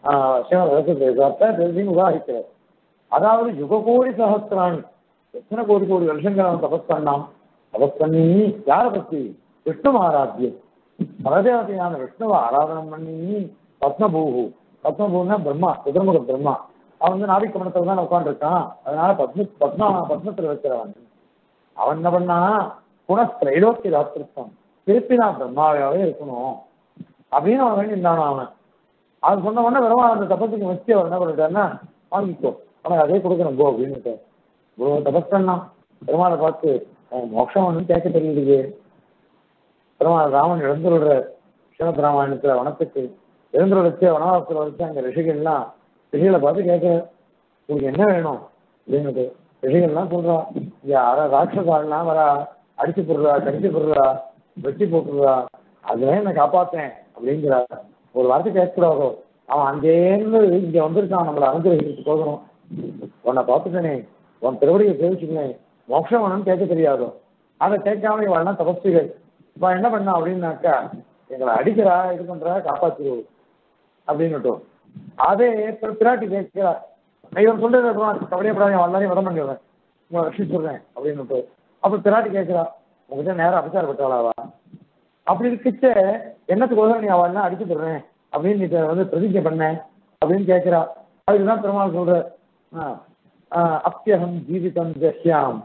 [SPEAKER 1] சிவன் உதாரிக்கிறார் அதாவது யுககோடி சகசிராணி எத்தனை கோடி கோடி வருஷங்கள் அவன் தபஸ் பண்ணான் தபஸ் பண்ணி யாரை பத்தி விஷ்ணு ஆராத்தியம் பரதேவதையான விஷ்ணுவை ஆராதனம் பண்ணி பத்மபூஹு பத்மபூன்னா பிரம்மா குதிரமுக பிரம்மா அவன் வந்து நாபிக்கமணத்தில் தான் உட்காந்துருக்கான் அதனால பத்ம பத்மா பத்மத்தில் வைக்கிறவன் அவன் என்ன பண்ணா புனஸ்திரைலோக்கிய தாத்திருத்தம் திருப்பி நான் பிரம்மாவாவே இருக்கணும் அப்படின்னு அவன் வேண்டி இருந்தானோ அவன் அது சொன்ன உடனே பெருமாள் அந்த தபத்துக்கு வச்சு அவர் என்ன பண்ணிட்டாருன்னா வாங்கிக்கோ உனக்கு அதே கொடுக்குறேன் கோ அப்படின்னு கோ தபஸ் பண்ணான் பெருமாளை பார்த்து அவன் மோட்சம் ஒன்றும் கேட்க தெரியலையே பெருமாள் ராமன் எழுந்துள்ள ஸ்ரீமத் ராமாயணத்துல வனத்துக்கு எழுந்துள்ள வச்சு வனவாசத்தில் வச்சு அங்க ரிஷிகள்லாம் ரிஷிகளை பார்த்து கேட்க உங்களுக்கு என்ன வேணும் அப்படின்னு ரிஷிகள்லாம் சொல்றா இங்க அற ராட்சசாலாம் வரா அடிச்சு போடுறா கடிச்சு போடுறா வெட்டி போட்டுடுறா அதுல என்ன காப்பாத்தேன் அப்படிங்கிறா ஒரு வார்த்தை கேட்கக்கூடாதோ அவன் அங்கேருந்து இங்க வந்திருக்கான் நம்மளை அனுகிரகிச்சு போகணும் உன்னை பார்த்துட்டேனே உன் திருவடியை சேவிச்சுக்கேன் மோட்சம் வேணும்னு கேட்க தெரியாதோ அதை கேட்காம இவள்லாம் தபஸ்திகள் இப்போ என்ன பண்ணா அப்படின்னாக்கா எங்களை அடிக்கிறா இது பண்றா காப்பாத்திரு அப்படின்னுட்டோம் அதே பிற- பிராட்டி கேட்கிறா இவன் சொல்றது கவலையப்படாத எல்லாரையும் வரம் பண்ணிடுறேன் உங்களை ரட்சிச்சுடுறேன் அப்படின்னுட்டு அப்ப பிராட்டி கேட்கிறா உங்ககிட்ட நேரம் அபச்சாரப்பட்டாளாவா அப்படி இருக்கிச்ச என்னத்துக்கு நீ அவள் அடிச்சு போடுறேன் அப்படின்னு நீ வந்து பிரதிஜை பண்ண அப்படின்னு கேட்கிறா அதுக்குதான் பெருமாள் சொல்ற அப்பியகம் ஜீவிதம் ஜஷ்யாம்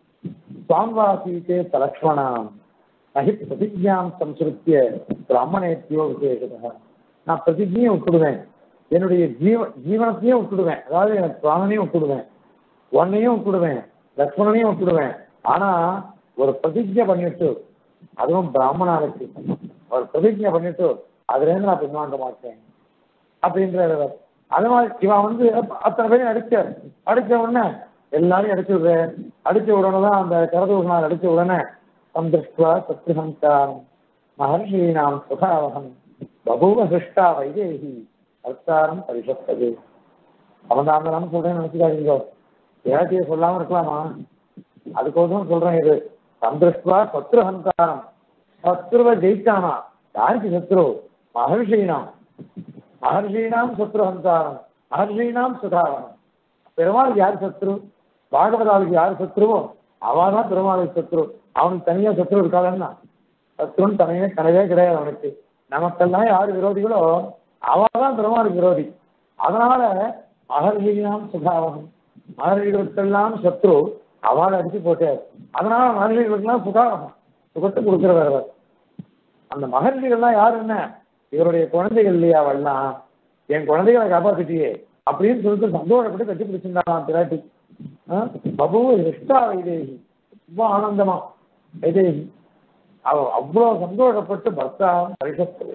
[SPEAKER 1] சுவாம்வாசீத்தே தலக்ஷ்மணாம் நகி பிரதிஜாம் சம்ஸ்ருத்திய பிராமணேத்தியோ விசேஷதா நான் பிரதிஜையும் விட்டுடுவேன் என்னுடைய ஜீவ ஜீவனத்தையும் விட்டுடுவேன் அதாவது எனக்கு பிராணனையும் விட்டுடுவேன் உன்னையும் விட்டுடுவேன் லக்ஷ்மணனையும் விட்டுடுவேன் ஆனா ஒரு பிரதிஜை பண்ணிட்டு அதுவும் பிராமணாளுக்கு ஒரு பிரதிஜை பண்ணிட்டு அதுல இருந்து நான் பின்வாங்க மாட்டேன் அப்படின்றார் அது மாதிரி இவன் வந்து அப்ப- அத்தனை பேரையும் அடிச்சார் அடிச்ச உடனே எல்லாரையும் அடிச்சு விடுறேன் அடிச்ச உடனே தான் அந்த கரதூஷனால் அடிச்ச உடனே தம் திருஷ்டுவா சத்ருஹங்காரம் மகர்ஷீனாம் சுகாவகம் பபூவ சிருஷ்டா வைதேகி அர்த்தாரம் பரிசத்தது அவன் தான் அந்த சொல்றேன்னு நினைச்சுக்காதீங்க ஏதாச்சியை சொல்லாம இருக்கலாமா அதுக்கோசரம் சொல்றேன் இது சந்திருஷ்டுவா சத்ருஹங்காரம் சத்ருவை ஜெயிச்சானா யாருக்கு சத்ரு மகர்ஷீனாம் மகர்ஷீனாம் சத்ருஹங்காரம் மகர்ஷீனாம் சுதாவனம் பெருமாளுக்கு யார் சத்ரு பாகவதாவுக்கு யார் சத்ருவோ அவன் தான் பெருமாளுக்கு சத்ரு அவனுக்கு தனியா சத்ரு இருக்காளன்னா சத்ருன்னு தனியே கிடையவே கிடையாது அவனுக்கு நமக்கெல்லாம் யார் விரோதிகளோ அவன் தான் பெருமாளுக்கு விரோதி அதனால மகர்ஷீனாம் சுதாவனம் மகர்ஷிகளுக்கெல்லாம் சத்ரு அவளை அடிச்சு போட்டார் அதனால மகர்ஷிகளுக்கெல்லாம் சுகாவனம் சுகத்தை கொடுக்கிறவர் அவர். அந்த மகர்ஷிகள்லாம் யார் என்ன இவருடைய குழந்தைகள் இல்லையா அவள்லாம் என் குழந்தைகளை காப்பாத்திட்டியே அப்படின்னு சொல்லிட்டு சந்தோஷப்பட்டு கட்டி பிடிச்சிருந்தாங்க பிராட்டி ஆ? பபு இஷ்டா வைதேகி ரொம்ப ஆனந்தமா வைதேகி அவ அவ்வளவு சந்தோஷப்பட்டு பர்த்தா பரிசத்து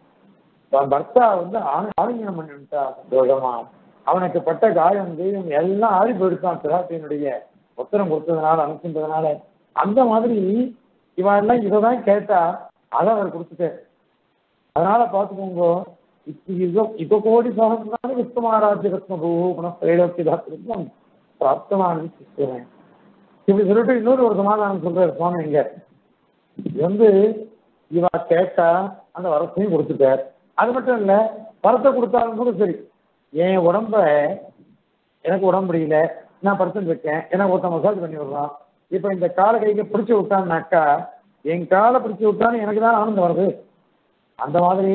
[SPEAKER 1] பர்த்தா வந்து ஆணி- ஆலிங்கனம் பண்ணிவிட்டா சந்தோஷமா அவனுக்கு பட்ட காயம் தெய்வம் எல்லாம் ஆறி போயிடுச்சான் பிராட்டியினுடைய உத்தரம் கொடுத்ததுனால அனுப்பின்றதுனால அந்த மாதிரி இவன் எல்லாம் இதை தான் கேட்டா அதை அவர் கொடுத்துட்டார் அதனால பார்த்துக்கோங்க இப்போ இதோ இப்போ கோடி சகசிரான விஷ்ணுமாராஜ்ய ரத்ன பூபண திரைலோக்கிய தாத்திரம் பிராப்தமான சிஸ்டரன் இப்படி சொல்லிட்டு இன்னொரு ஒரு சமாதானம் சொல்றாரு சுவாமி இங்க இது வந்து இவ கேட்டா அந்த வரத்தையும் கொடுத்துட்டார் அது மட்டும் இல்ல வரத்தை கொடுத்தாலும் கூட சரி என் உடம்ப எனக்கு உடம்பு முடியல நான் படுத்துட்டு இருக்கேன் எனக்கு ஒருத்தன் மசாஜ் பண்ணி விடுறான் இப்போ இந்த காலை கைக்கு பிடிச்சி விட்டான்னாக்கா என் காலை பிடிச்சி விட்டான்னு எனக்கு தான் ஆனந்தம் வருது அந்த மாதிரி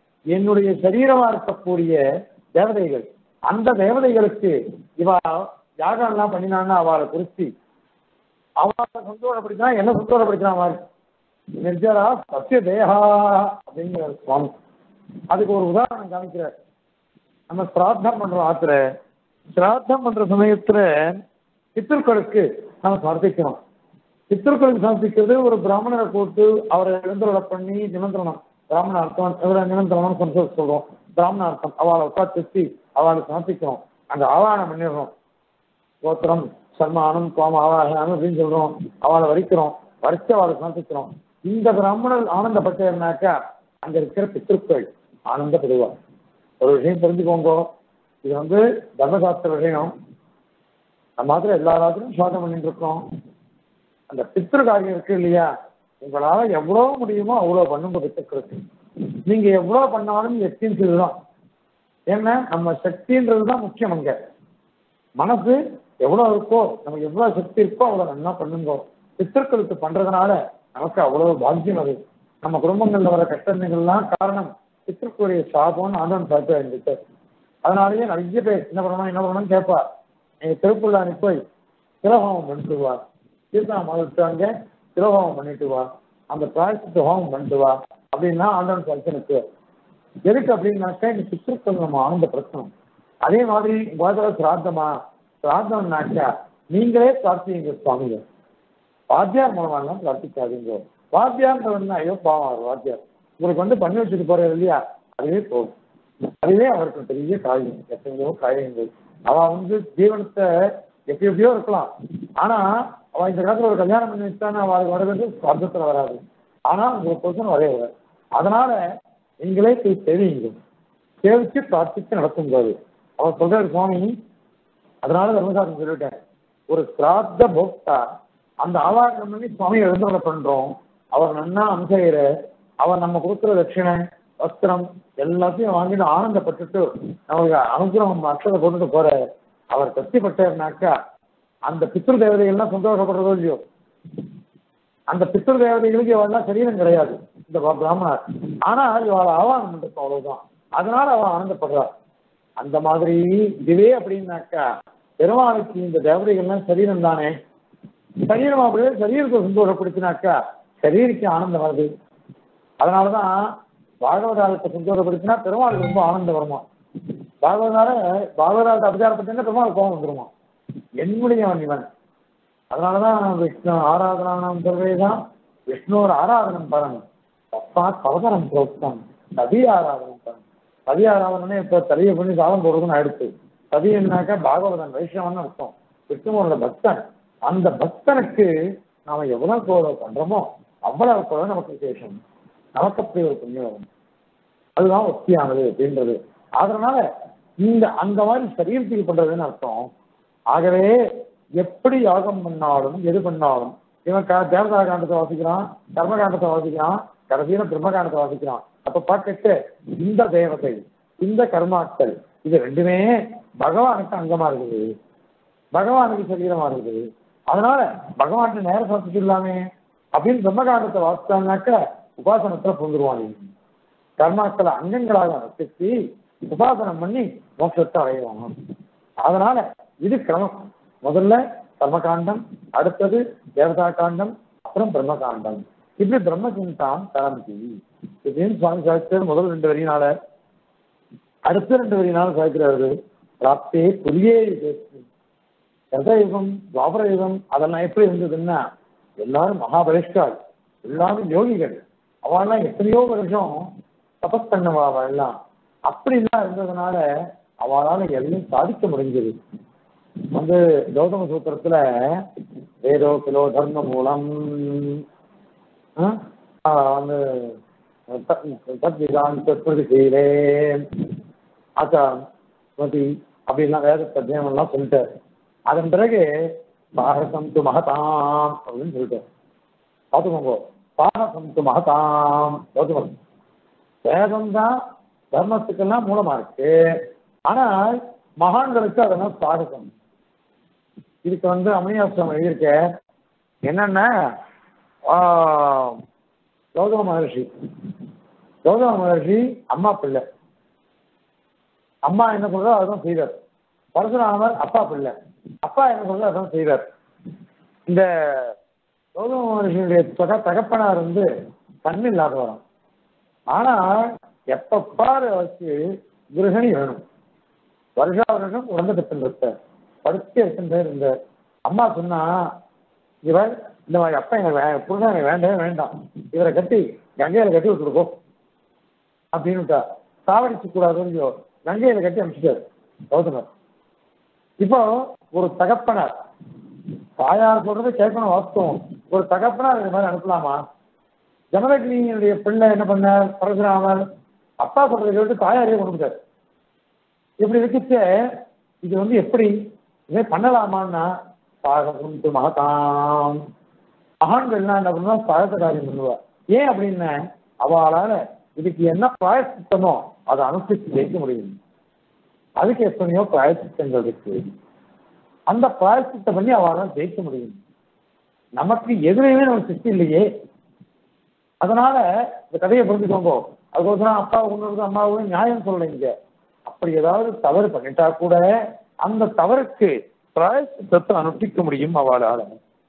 [SPEAKER 1] என்னுடைய சரீரமா இருக்கக்கூடிய தேவதைகள் அந்த தேவதைகளுக்கு இவ யாகம் எல்லாம் பண்ணினான்னா அவளை குறிச்சி அவளை சந்தோஷப்படுத்தினா என்ன சந்தோஷப்படுத்தினா மாதிரி நிர்ஜரா சத்திய தேகா அப்படிங்கிற சுவாமி அதுக்கு ஒரு உதாரணம் காமிக்கிறார் நம்ம சிராத்தம் பண்றோம் ஆத்துல சிராத்தம் பண்ற சமயத்துல பித்திருக்களுக்கு நம்ம சமர்ப்பிக்கணும் பித்திருக்களுக்கு சமர்ப்பிக்கிறது ஒரு பிராமணரை கூட்டு அவரை எழுந்தருளை பண்ணி நிமந்திரணம் பிராமண அர்த்தம் இவரை நிமந்திரணம் கொஞ்சம் சொல்றோம் பிராமண அர்த்தம் அவளை உட்காந்து வச்சு அவளுக்கு சமர்ப்பிக்கணும் அந்த ஆவாகனம் பண்ணிடுறோம் கோத்திரம் சர்மானம் கோம ஆவாகனம் அப்படின்னு சொல்றோம் அவளை வரிக்கிறோம் வரிச்சு அவளை சமர்ப்பிக்கிறோம் இந்த பிராமணர் ஆனந்தப்பட்டாருனாக்கா அங்க இருக்கிற பித்திருக்கள் ஆனந்தப்படுவார் ஒரு விஷயம் தெரிஞ்சுக்கோங்க இது வந்து தர்மசாஸ்திர விஷயம் நம்ம மாத்திரம் எல்லா ராத்திரும் சுவாதம் பண்ணிட்டு இருக்கோம் அந்த பித்திரு காரியம் இருக்கு இல்லையா உங்களால எவ்வளவு முடியுமோ அவ்வளவு பண்ணுங்க பித்திருக்கு நீங்க எவ்வளவு பண்ணாலும் எத்தின் இதுதான் ஏன்னா நம்ம சக்தின்றது தான் முக்கியம் அங்க மனசு எவ்வளவு இருக்கோ நமக்கு எவ்வளவு சக்தி இருக்கோ அவ்வளவு நல்லா பண்ணுங்க பித்தர்களுக்கு பண்றதுனால நமக்கு அவ்வளவு பாக்கியம் அது நம்ம குடும்பங்கள்ல வர கஷ்டங்கள்லாம் காரணம் பித்திருக்குரிய சாபம்னு ஆண்டவன் பார்த்து இருந்துச்சு அதனாலயே நிறைய பேர் என்ன பண்ணணும் என்ன பண்ணணும்னு கேட்பா நீங்க திருப்புள்ளானி போய் திரஹோமம் பண்ணிட்டு வா தீர்த்தா மதத்தாங்க திரஹோமம் பண்ணிட்டு வா அந்த பிராயசித்த ஹோமம் பண்ணிட்டு வா அப்படின்னா ஆண்டவன் பிரச்சனைக்கு எதுக்கு அப்படின்னாக்கா இந்த பித்திருக்கள் நம்ம ஆனந்தப்படுத்தணும் அதே மாதிரி உலக சிராத்தமா சிராத்தம்னாக்கா நீங்களே பிரார்த்திங்க சுவாமிங்க வாத்தியார் மூலமாலாம் பிரார்த்திக்காதீங்க வாத்தியார்ன்றவன்னா ஐயோ பாவம் அவர் வாத்தியார் உங்களுக்கு வந்து பண்ணி வச்சுட்டு போறாரு இல்லையா அதுவே போதும் அதுவே அவருக்கு பெரிய காரியம் எத்தனையோ காரியங்கள் அவ வந்து ஜீவனத்தை எப்படி எப்படியோ இருக்கலாம் ஆனா அவ இந்த காலத்துல ஒரு கல்யாணம் பண்ணி வச்சானா அவளுக்கு வர்றது அர்த்தத்துல வராது ஆனா உங்களுக்கு பொறுத்தன வரவே வராது அதனால நீங்களே போய் தெரியுங்க சேவிச்சு பிரார்த்திச்சு நடத்தும்போது அவர் சொல்றாரு சுவாமி அதனால தர்மசாஸ்திரம் சொல்லிட்டேன் ஒரு சிராத்த போக்தா அந்த ஆவாகனம் பண்ணி சுவாமி எழுந்தவரை பண்றோம் அவர் நன்னா அம்சையர் அவர் நம்ம கொடுக்குற தட்சிணை வஸ்திரம் எல்லாத்தையும் வாங்கிட்டு ஆனந்தப்பட்டுட்டு நமக்கு அனுகிரகம் அர்த்தத்தை கொண்டுட்டு போற அவர் திருப்திப்பட்டார்னாக்கா அந்த பித்ரு தேவதைகள்லாம் சந்தோஷப்படுறதோ இல்லையோ அந்த பித்ரு தேவதைகளுக்கு இவெல்லாம் சரீரம் கிடையாது இந்த பிராமணர் ஆனா இவளை ஆவாகம் பண்றது அவ்வளவுதான் அதனால அவன் ஆனந்தப்படுறார் அந்த மாதிரி இதுவே அப்படின்னாக்கா பெருமாளுக்கு இந்த தேவதைகள்லாம் சரீரம் தானே சரீரம் அப்படியே சரீரத்தை சந்தோஷப்படுத்தினாக்கா சரீருக்கு ஆனந்தம் வருது அதனாலதான் பாகவதாரத்தை சந்தோஷப்படுத்தினா பெருமாளுக்கு ரொம்ப ஆனந்தம் வருமா பாகவதார பாகவதாரத்தை அபிச்சாரப்பட்டா பெருமாள் கோபம் வந்துருமா என்னுடையவன் இவன் அதனாலதான் விஷ்ணு ஆராதனாம் சொல்வேதான் விஷ்ணுவோட ஆராதனம் பலன் தப்பா கவதனம் புரோக்தம் சதி ஆராதனம் பலன் சதி ஆராதனே இப்ப தலையை பண்ணி சாதம் போடுறதுன்னு ஆயிடுச்சு சதி என்னாக்கா பாகவதன் வைஷ்ணவன் அர்த்தம் விஷ்ணுவோட பக்தன் அந்த பக்தனுக்கு நாம எவ்வளவு கோலம் பண்றோமோ அவ்வளவு கோலம் நமக்கு விசேஷம் நமக்கு அப்படி ஒரு புண்ணியம் அதுதான் ஒத்தியானது அப்படின்றது அதனால இந்த அந்த மாதிரி சரீரத்துக்கு பண்றதுன்னு அர்த்தம் ஆகவே எப்படி யாகம் பண்ணாலும் எது பண்ணாலும் இவன் க தேவதா காண்டத்தை வாசிக்கிறான் கர்மகாண்டத்தை வாசிக்கிறான் கடைசியில பிரம்மகாண்டத்தை வாசிக்கிறான் அப்ப பார்க்கட்டு இந்த தேவதை இந்த கர்மாக்கள் இது ரெண்டுமே பகவானுக்கு அங்கமா இருக்குது பகவானுக்கு சரீரமா இருக்குது அதனால பகவான்கிட்ட நேர சமர்ப்பிச்சு இல்லாமே அப்படின்னு பிரம்மகாண்டத்தை வாசித்தாங்கனாக்க உபாசனத்துல புகுந்துருவாங்க கர்மாக்களை அங்கங்களாக ரசித்து உபாசனம் பண்ணி மோட்சத்தை அடைவாங்க அதனால இது கிரமம் முதல்ல கர்மகாண்டம் அடுத்தது தேவதா காண்டம் அப்புறம் பிரம்மகாண்டம் இப்படி பிரம்மசிந்தான் தரம்பி இப்படின்னு சுவாமி சாதிச்சது முதல் ரெண்டு வரியினால அடுத்த ரெண்டு வரியினால சாதிக்கிறாரு பிராப்தே புரியே யுகம் துவாபர யுகம் அதெல்லாம் எப்படி இருந்ததுன்னா எல்லாரும் மகாபலிஷ்டாள் எல்லாரும் யோகிகள் அவெல்லாம் எத்தனையோ வருஷம் தபஸ் பண்ணவா எல்லாம் அப்படிலாம் இருந்ததுனால அவளால எல்லாம் சாதிக்க முடிஞ்சது வந்து கௌதம சூத்திரத்துல வேதோ கிலோ தர்ம மூலம் வந்து தத்விதான் தற்பொழுது செய்கிறேன் ஆச்சாரம் ஸ்மதி அப்படின்லாம் வேத அத்தியாயம் எல்லாம் சொல்லிட்டாரு அதன் பிறகு பாரதம் து மகதாம் அப்படின்னு சொல்லிட்டாரு பார்த்துக்கோங்க பாரதம் து மகதாம் கௌதமன் வேதம் தான் தர்மத்துக்கெல்லாம் மூலமா இருக்கு ஆனால் மகான்களுக்கு அதெல்லாம் சாகசம் இதுக்கு வந்து அமனியாசிரம் எழுதியிருக்க என்னன்னா கௌதம மகர்ஷி கௌதம மகர்ஷி அம்மா பிள்ளை அம்மா என்ன சொல்றோ அதுதான் செய்தார் பரசுராமர் அப்பா பிள்ளை அப்பா என்ன சொல்ல அதான் செய்வார் இந்த கௌதம மகர்ஷியுடைய தக தகப்பனார் வந்து கண் இல்லாதவரம் ஆனா எப்ப பாரு அவருக்கு கிரகணி வேணும் வருஷா வருஷம் உடம்பு தப்பில் படுத்தே இருக்கின்ற இந்த அம்மா சொன்னா இவர் இந்த மாதிரி அப்பா எனக்கு வே- புருஷன் எனக்கு வேண்டவே வேண்டாம் இவரை கட்டி கங்கையில கட்டி விட்டுருக்கோ அப்படின்னுட்டா சாவடிச்சு கூடாது இல்லையோ கங்கையில கட்டி அனுப்பிச்சிட்டாரு கௌதமர் இப்போ ஒரு தகப்பனார் தாயார் சொல்றது கேட்கணும் வாஸ்தவம் ஒரு தகப்பனார் இது மாதிரி அனுப்பலாமா ஜமதக்னியினுடைய பிள்ளை என்ன பண்ணார் பரசுராமர் அப்பா சொல்றதை கேட்டு தாயாரே கொண்டு இப்படி இருக்குச்சே இது வந்து எப்படி இதே பண்ணலாமான்னா பாகம் மகதாம் மகான்கள்லாம் என்ன பண்ணுவா பழத்த காரியம் பண்ணுவா ஏன் அப்படின்னா அவளால இதுக்கு என்ன பிராயசித்தமோ அதை அனுசரித்து ஜெயிக்க முடியும் அதுக்கு எத்தனையோ பிராயசித்தங்கள் இருக்கு அந்த பிராயசித்தம் பண்ணி அவளால் ஜெயிக்க முடியும் நமக்கு எதுலையுமே நமக்கு சித்தி இல்லையே அதனால இந்த கதையை புரிஞ்சுக்கோங்க அதுக்கோசரம் அப்பா கொண்டு அம்மாவும் நியாயம் சொல்லலை இங்க அப்படி ஏதாவது தவறு பண்ணிட்டா கூட அந்த தவறுக்கு பிராயசித்தத்தை அனுஷ்டிக்க முடியும் அவளால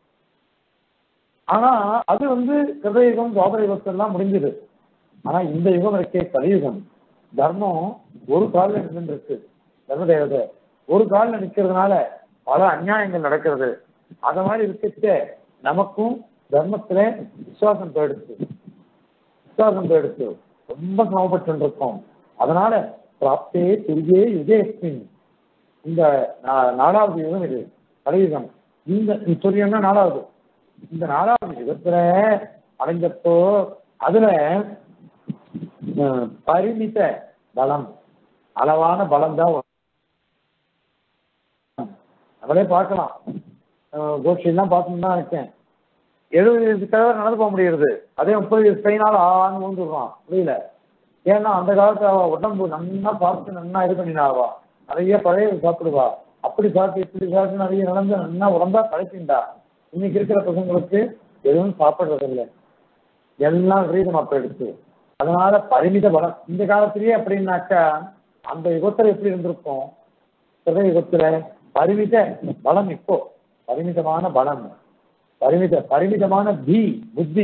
[SPEAKER 1] ஆனா அது வந்து கிருதயுகம் துவாபர யுகத்தெல்லாம் முடிஞ்சது ஆனா இந்த யுகம் இருக்கே கலியுகம் தர்மம் ஒரு காலில் நின்றுருக்கு தர்ம தேவதை ஒரு காலில் நிற்கிறதுனால பல அநியாயங்கள் நடக்கிறது அத மாதிரி இருக்கச்சே நமக்கும் தர்மத்துல விசுவாசம் போயிடுச்சு விசுவாசம் போயிடுச்சு ரொம்ப சிரமப்பட்டு இருக்கோம் அதனால பிராப்தே துரியே யுகேஸ்மின் இந்த நா- நாலாவது யுகம் இது கலியுகம் இந்த துரியம்னா நாலாவது இந்த நாலாவது யுகத்துல அடைஞ்சப்போ அதுல அஹ், பரிமித பலம் அளவான பலம் தான் நம்மளே பார்க்கலாம் அஹ், கோஷ்டியெல்லாம் பார்த்துட்டு தான் இருக்கேன் எழுபது வயசுக்காக நடந்து போக முடியுது அதே முப்பது வயசு பையனால ஆன்னு வந்துடுறான் புரியல ஏன்னா அந்த காலத்துல அவ உடம்பு நன்னா பார்த்து நன்னா இது பண்ணினாவா நிறைய பழைய சாப்பிடுவா அப்படி சாப்பிட்டு இப்படி சாப்பிட்டு நிறைய நடந்து நன்னா உடம்பா கழிச்சுண்டா இன்னைக்கு இருக்கிற பசங்களுக்கு எதுவும் சாப்பிடுறதில்லை எல்லாம் விரீதமா போயிடுச்சு அதனால பரிமித பலம் இந்த காலத்திலேயே அப்படின்னாக்கா அந்த யுகத்துல எப்படி இருந்திருக்கும் சில யுகத்துல பரிமித பலம் இப்போ பரிமிதமான பலம் பரிமித பரிமிதமான பி புத்தி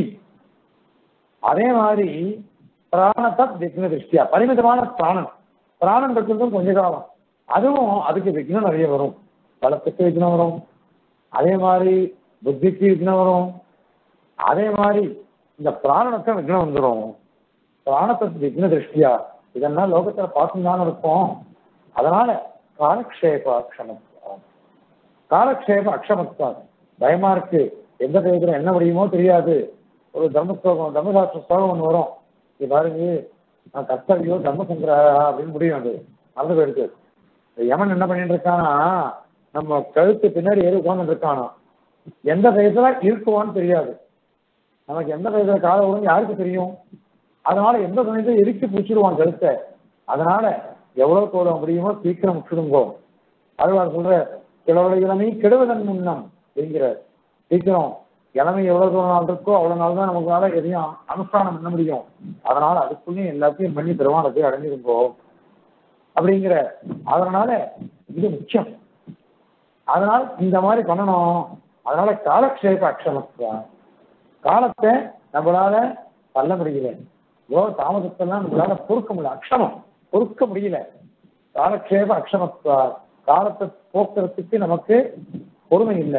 [SPEAKER 1] அதே மாதிரி பிராணத்தத் விக்ன திருஷ்டியா பரிமிதமான பிராணன் பிராணன் இருக்கிறதும் கொஞ்ச காலம் அதுவும் அதுக்கு விக்னம் நிறைய வரும் பலத்துக்கு விக்னம் வரும் அதே மாதிரி புத்திக்கு விக்னம் வரும் அதே மாதிரி இந்த பிராணனுக்கு விக்னம் வந்துடும் பிராணத்துக்கு விக்ன திருஷ்டியா இதெல்லாம் லோகத்துல பார்த்துதான் இருக்கும் அதனால காலக்ஷேப அக்ஷமத்துவம் காலக்ஷேப அக்ஷமத்துவம் பயமா இருக்கு எந்த டயத்துல என்ன முடியுமோ தெரியாது ஒரு தர்ம ஸ்லோகம் தர்மசாஸ்திர ஸ்லோகம் ஒன்று வரும் இது பாருங்க நான் கர்த்தவியோ தர்மசங்கரா அப்படின்னு முடியும் அது மறந்து போயிடுச்சு இந்த யமன் என்ன பண்ணிட்டு இருக்கானா நம்ம கழுத்து பின்னாடி ஏறி உட்கார்ந்துட்டு இருக்கானா எந்த டயத்துல இருக்குவான்னு தெரியாது நமக்கு எந்த டயத்துல காலை விடும் யாருக்கு தெரியும் அதனால எந்த சமயத்துல இறுக்கி பிடிச்சிடுவான் கழுத்தை அதனால எவ்வளவு தோட முடியுமோ சீக்கிரம் விட்டுடுங்கோ அதுவார் சொல்ற கிழவரை இளமை கெடுவதன் முன்னம் அப்படிங்கிற சீக்கிரம் இளமை எவ்வளவு தூரம் நாள் இருக்கோ அவ்வளவு நாள் தான் நமக்குனால எதையும் அனுஷ்டானம் பண்ண முடியும் அதனால அதுக்குள்ளேயும் எல்லாத்தையும் பண்ணி பெருமாளை போய் அடைஞ்சிருங்கோ அப்படிங்கிற அதனால இது முக்கியம் அதனால இந்த மாதிரி பண்ணணும் அதனால காலக்ஷேப அக்ஷமத்துவம் காலத்தை நம்மளால தள்ள முடியல யோ தாமதத்தெல்லாம் நம்மளால பொறுக்க முடியல அக்ஷமம் பொறுக்க முடியல காலக்ஷேப அக்ஷமத்துவா காலத்தை போக்குறதுக்கு நமக்கு பொறுமை இல்லை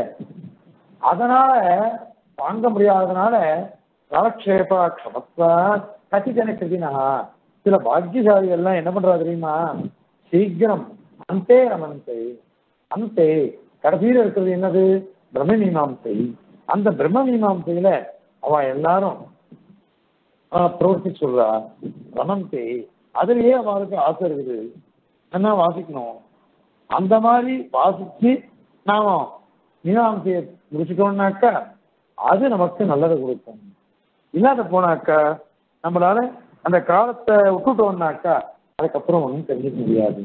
[SPEAKER 1] அதனால தாங்க முடியாததுனால காலக்ஷேப அக்ஷமத்துவா கச்சிதன கிருதினா சில பாக்கியசாலி எல்லாம் என்ன பண்றா தெரியுமா சீக்கிரம் அந்தே ரமந்தே அந்தே கடைசியில் இருக்கிறது என்னது பிரம்ம மீமாம்சை அந்த பிரம்ம மீமாம்சையில அவ எல்லாரும் ஆஹ், பிரவர்த்தி சொல்றா ரமந்தே அதுலயே அவளுக்கு ஆசை இருக்குது என்ன வாசிக்கணும் அந்த மாதிரி வாசிச்சு நாம மீனாம்சையை முடிச்சுட்டோம்னாக்கா அது நமக்கு நல்லதை கொடுக்கும் இல்லாத போனாக்கா நம்மளால அந்த காலத்தை விட்டுட்டோம்னாக்கா அதுக்கப்புறம் ஒன்றும் தெரிஞ்சுக்க முடியாது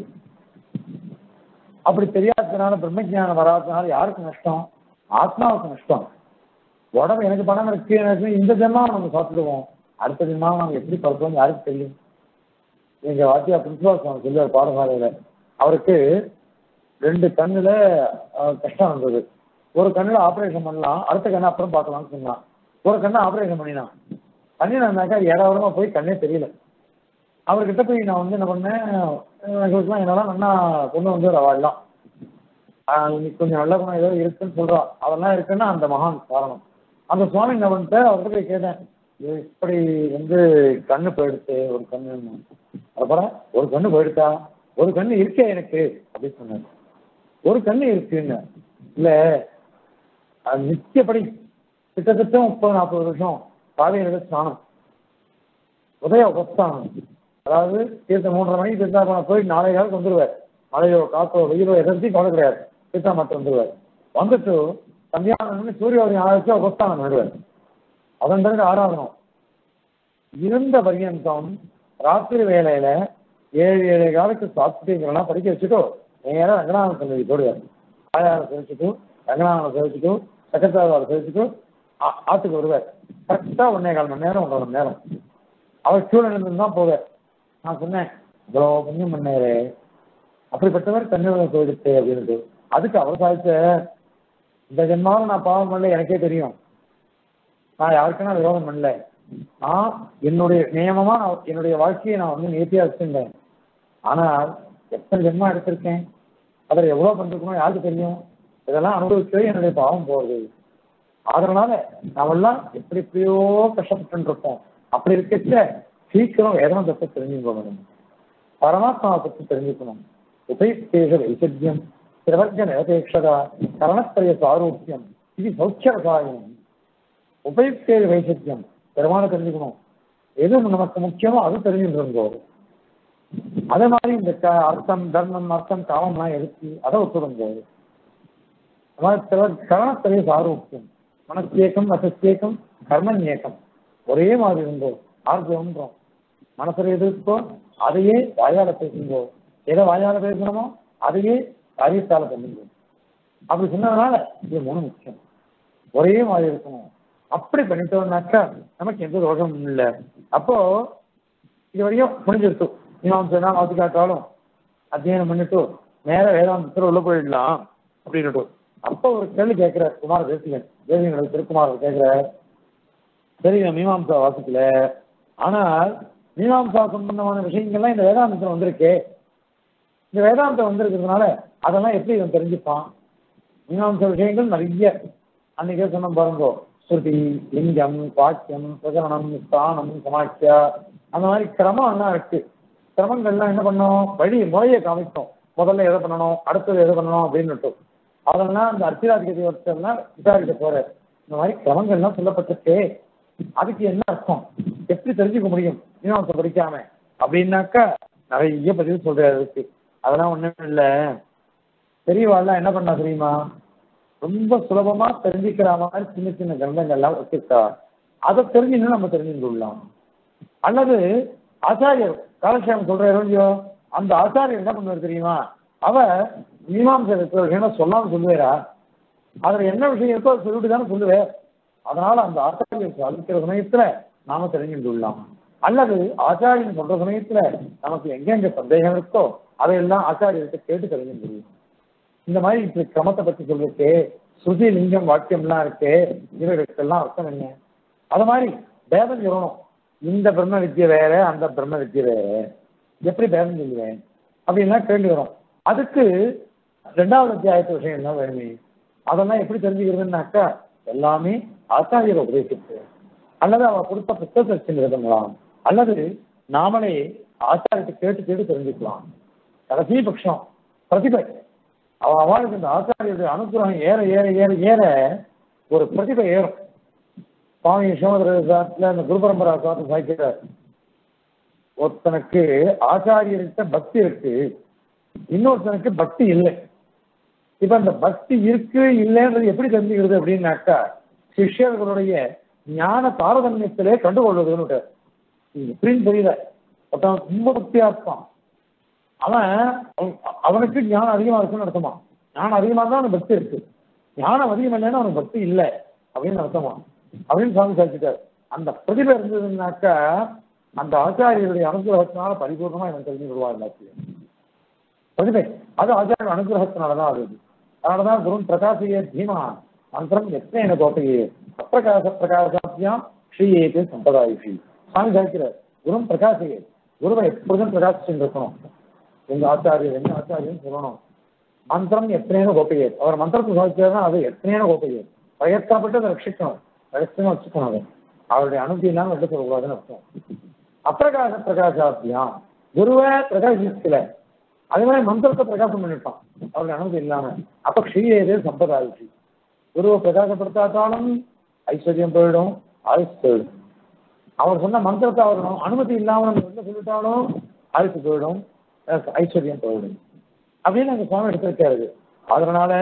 [SPEAKER 1] அப்படி தெரியாததுனால பிரம்மஜானம் வராததுனால யாருக்கு நஷ்டம் ஆத்மாவுக்கு நஷ்டம் உடம்பு எனக்கு பணம் இருக்கு எனக்கு இந்த ஜென்மாவை நம்ம சாப்பிடுவோம் அடுத்த ஜென்மாவை நம்ம எப்படி பார்ப்போம் யாருக்கு தெரியும் எங்க வாத்தியா பிரின்சிபால் சுவாமி சொல்லுவார் பாடசாலையில அவருக்கு ரெண்டு கண்ணுல அஹ், கஷ்டம் வந்தது ஒரு கண்ணுல ஆபரேஷன் பண்ணலாம் அடுத்த கண்ணை அப்புறம் பார்க்கலாம்னு சொன்னான் ஒரு கண்ணை ஆபரேஷன் பண்ணினான் பண்ணினாக்கா ஏடாவிடமா போய் கண்ணே தெரியல அவர்கிட்ட போய் நான் வந்து என்ன பண்ணேன் எங்களுக்குலாம் என்னெல்லாம் நல்லா கொண்டு வந்து வாழலாம் இன்னைக்கு கொஞ்சம் நல்ல குணம் ஏதோ இருக்குன்னு சொல்றான் அதெல்லாம் இருக்குன்னா அந்த மகான் காரணம் அந்த சுவாமி என்ன பண்ணிட்டு அவர்கிட்ட போய் கேட்டேன் இது இப்படி வந்து கண்ணு போயிடுச்சு ஒரு கண்ணு அப்புறம் ஒரு கண்ணு போயிடுச்சா ஒரு கண்ணு இருக்கே எனக்கு அப்படின்னு சொன்னார் ஒரு கண்ணு இருக்குன்னு இல்ல அது நித்தியப்படி கிட்டத்தட்ட முப்பது நாற்பது வருஷம் காலையில ஸ்நானம் உதய உபஸ்தானம் அதாவது தீர்த்த மூன்றரை மணிக்கு தீர்த்தாபனம் போய் நாளை காலத்துக்கு வந்துருவார் மழையோ காத்தோ வெயிலோ எதற்கையும் கவலை கிடையாது தீர்த்தா மட்டும் வந்துருவார் வந்துட்டு சந்தியானம் சூரியோதயம் ஆரம்பிச்சு உபஸ்தானம் வருவார் அதன் பிறகு ஆராதனம் இருந்த பர்யந்தம் ராத்திரி வேலையில ஏழு ஏழு காலத்து சாப்பிட்டுலாம் படிக்க வச்சுட்டோ நேரம் ரங்கநாதன் சன்னதி போடுவார் ஆயாரை சேவிச்சுட்டு ரங்கநாதனை சேவிச்சுட்டு சக்கரத்தாழ்வாரை சேவிச்சுட்டு ஆ- ஆத்துக்கு வருவார் கரெக்டாக ஒன்னே கால் மணி நேரம் ஒன்றரை மணி நேரம் அவர் கீழே நின்று தான் போவார் நான் சொன்னேன் இவ்வளோ புண்ணியம் பண்ணாரு அப்படிப்பட்டவர் கண்ணூர் போயிடுச்சு அப்படின்ட்டு அதுக்கு அவர் சாதிச்ச இந்த ஜென்மாவில் நான் பாவம் பண்ணல எனக்கே தெரியும் நான் யாருக்குன்னா விரோதம் பண்ணல நான் என்னுடைய நியமமா நான் என்னுடைய வாழ்க்கையை நான் வந்து நேர்த்தியா வச்சிருந்தேன் ஆனால் எத்தனை ஜென்மா எடுத்திருக்கேன் அதில் எவ்வளோ பண்ணிருக்கணும் யாருக்கு தெரியும் இதெல்லாம் அனுபவிக்கவே என்னுடைய பாவம் போகுது அதனால நாமெல்லாம் எப்படி எப்படியோ கஷ்டப்பட்டு இருப்போம் அப்படி இருக்கச்ச சீக்கிரம் வேதாந்தத்தை தெரிஞ்சுக்க வேணும் பரமாத்மாவை பற்றி தெரிஞ்சுக்கணும் உபயுக்தேக வைசத்தியம் பிரவர்ஜ நிரபேட்சதா கரணத்திரைய சாரூபியம் இது சௌக்கிய ரசாயனம் உபயுக்தேக வைசத்தியம் பெருமான தெரிஞ்சுக்கணும் எது நமக்கு முக்கியமோ அது தெரிஞ்சுட்டு இருந்தோம் அதே மாதிரி இந்த க- அர்த்தம் தர்மம் அர்த்தம் காமம்லாம் எடுத்து அதை ஒத்துருந்தோம் கரணத்திரைய சாரூபியம் மனசேக்கம் மசசேக்கம் கர்மன்யேக்கம் ஒரே மாதிரி இருந்தோம் ஆர்ஜவம்ன்றோம் மனசுல எது இருக்கோ அதையே வாயால பேசுங்கோ எதை வாயால பேசணுமோ அதையே காரியத்தால பண்ணுங்க அப்படி சொன்னதுனால இது மூணு முக்கியம் ஒரே மாதிரி இருக்கணும் அப்படி பண்ணிட்டோம்னாக்கா நமக்கு எந்த ரோகமும் இல்லை அப்போ இது வரையும் முடிஞ்சிருச்சு இன்னும் சொன்னா மாத்தி காட்டாலும் அத்தியனம் பண்ணிட்டு நேர வேதாந்தத்தில் உள்ள போயிடலாம் அப்படின்னுட்டு அப்போ ஒரு கேள்வி கேட்கிறார் குமார தேசிகன் தேசிகனோட திருக்குமார் கேட்கிறார் சரி நான் மீமாம்சா வாசிக்கல ஆனால் மீமாம்சா சம்பந்தமான விஷயங்கள்லாம் இந்த வேதாந்தத்தில் வந்திருக்கே இந்த வேதாந்தம் வந்திருக்கிறதுனால அதெல்லாம் எப்படி இவன் தெரிஞ்சுப்பான் மீமாம்ச விஷயங்கள் நிறைய அன்னைக்கே சொன்ன பாருங்க ஸ்ருதி லிங்கம் வாக்கியம் பிரகரணம் ஸ்தானம் சமாக்கியா அந்த மாதிரி கிரமம் எல்லாம் இருக்கு கிரமங்கள்லாம் என்ன பண்ணோம் வழி முறையை காமிக்கும் முதல்ல எதை பண்ணணும் அடுத்தது எதை பண்ணணும் அப்படின்னுட்டு அதெல்லாம் அந்த அர்ச்சிராதிகதி ஒருத்தர்லாம் விசாரிக்க போறாரு இந்த மாதிரி கிரமங்கள்லாம் சொல்லப்பட்டிருக்கே அதுக்கு என்ன அர்த்தம் எப்படி தெரிஞ்சுக்க முடியும் மீமாம்சை படிக்காம அப்படின்னாக்கா நிறைய பதிவு சொல்றாரு அதுக்கு அதெல்லாம் ஒண்ணும் இல்லை பெரியவாள்லாம் என்ன பண்ணா தெரியுமா ரொம்ப சுலபமா தெரிஞ்சுக்கிற மாதிரி சின்ன சின்ன கிரந்தங்கள்லாம் வச்சிருக்கா அதை தெரிஞ்சுன்னு நம்ம தெரிஞ்சுட்டு கொள்ளலாம் அல்லது ஆச்சாரியர் காலக்ஷேமம் சொல்றாரு இல்லையோ அந்த ஆச்சாரியர் என்ன பண்ணுவார் தெரியுமா அவ மீமாம்சை இருக்கிற விஷயம் சொல்லாம சொல்லுவேரா அதுல என்ன விஷயம் இருக்கோ அதை சொல்லிட்டு தானே சொல்லுவேன் அதனால அந்த ஆச்சாரியர் சாதிக்கிற சமயத்துல நாம தெரிஞ்சுட்டு கொள்ளலாம் அல்லது ஆச்சாரியன் சொல்ற சமயத்துல நமக்கு எங்கெங்க சந்தேகம் இருக்கோ அதையெல்லாம் ஆச்சாரியர்கிட்ட கேட்டு தெரிஞ்சுக்க முடியும் இந்த மாதிரி இப்படி கிரமத்தை பத்தி சொல்லிருக்கு ஸ்ருதி லிங்கம் வாக்கியம்லாம் இருக்கு இவர்களுக்கெல்லாம் அர்த்தம் என்ன அது மாதிரி பேதம் சொல்லணும் இந்த பிரம்ம வித்தியை வேற அந்த பிரம்ம வித்தியை வேற எப்படி பேதம் சொல்லுவேன் அப்படின்லாம் கேள்வி வரும் அதுக்கு ரெண்டாவது அத்தியாயத்து விஷயம் தான் வேணுமே அதெல்லாம் எப்படி தெரிஞ்சுக்கிறதுனாக்கா எல்லாமே ஆச்சாரியர் உபதேசித்து அல்லது அவ கொடுத்த புத்தகத்தை வச்சு எழுதலாம் அல்லது நாமளே ஆச்சாரியத்தை கேட்டு கேட்டு தெரிஞ்சுக்கலாம் கடைசி பட்சம் பிரதிபை அவ அவளுக்கு இந்த ஆச்சாரியுடைய அனுகிரகம் ஏற ஏற ஏற ஏற ஒரு பிரதிபை ஏறும் சுவாமி சிவமதுர சாத்துல அந்த குரு பரம்பரா சாத்து சாய்க்கிறார் ஒருத்தனுக்கு ஆச்சாரியர்கிட்ட பக்தி இருக்கு இன்னொருத்தனுக்கு பக்தி இல்லை இப்ப அந்த பக்தி இருக்கு இல்லைன்றது எப்படி தெரிஞ்சுக்கிறது அப்படின்னாக்கா சிஷ்யர்களுடைய ஞான தாரதமியத்திலே கண்டுகொள்வதுன்னு இது எப்படின்னு தெரியல ஒருத்தன் ரொம்ப பக்தியா இருப்பான் அவன் அவன்- அவனுக்கு ஞானம் அதிகமா இருக்குன்னு அர்த்தமா ஞானம் அதிகமா தான் அவனுக்கு பக்தி இருக்கு ஞானம் அதிகம் இல்லைன்னா அவனுக்கு பக்தி இல்லை அப்படின்னு அர்த்தமா அப்படின்னு சாமி சாதிச்சிட்டார் அந்த பிரதிபை இருந்ததுன்னாக்கா அந்த ஆச்சாரியருடைய அனுகிரகத்தினால பரிபூர்ணமா இவன் தெரிஞ்சு விடுவார் எல்லாத்தையும் பிரதிபை அது ஆச்சாரிய அனுகிரகத்தினாலதான் ஆகுது அதனாலதான் குரு பிரகாசிய தீமா மந்திரம் எத்தனை கோட்டையே அப்பிரகாச பிரகாசாத்தியாம் ஸ்ரீயேது சம்பிரதாயிஷி சுவாமி சாய்க்கிறார் குரு பிரகாசியே குருவை எப்பொழுதும் பிரகாசிச்சுட்டு இருக்கணும் எங்க ஆச்சாரியர் எங்க ஆச்சாரியன்னு சொல்லணும் மந்திரம் எத்தனையான கோப்பையே அவர் மந்திரத்தை சாதிச்சாருன்னா அது எத்தனையான கோப்பையே பிரயத்தனப்பட்டு அதை ரட்சிக்கணும் ரகசியமா வச்சுக்கணும் அதை அவருடைய அனுமதி இல்லாமல் வெளில சொல்லக்கூடாதுன்னு அர்த்தம் அப்பிரகாச பிரகாசாத்தியாம் குருவை பிரகாசிக்கல அதே மாதிரி மந்திரத்தை பிரகாசம் பண்ணிட்டான் அவருடைய அனுமதி இல்லாம அப்ப க்ஷீயதே சம்பிரதாயிச்சு குருவை பிரகாசப்படுத்தாட்டாலும் ஐஸ்வர்யம் போயிடும் ஆயுஷ் போயிடும் அவர் சொன்ன மந்திரத்தை அவர் அனுமதி இல்லாம நம்ம வெளில சொல்லிட்டாலும் ஆயுசு போயிடும் அஹ் ஐஸ்வர்யம் போயிடும் அப்படின்னு அந்த சுவாமி எடுத்திருக்காரு அதனால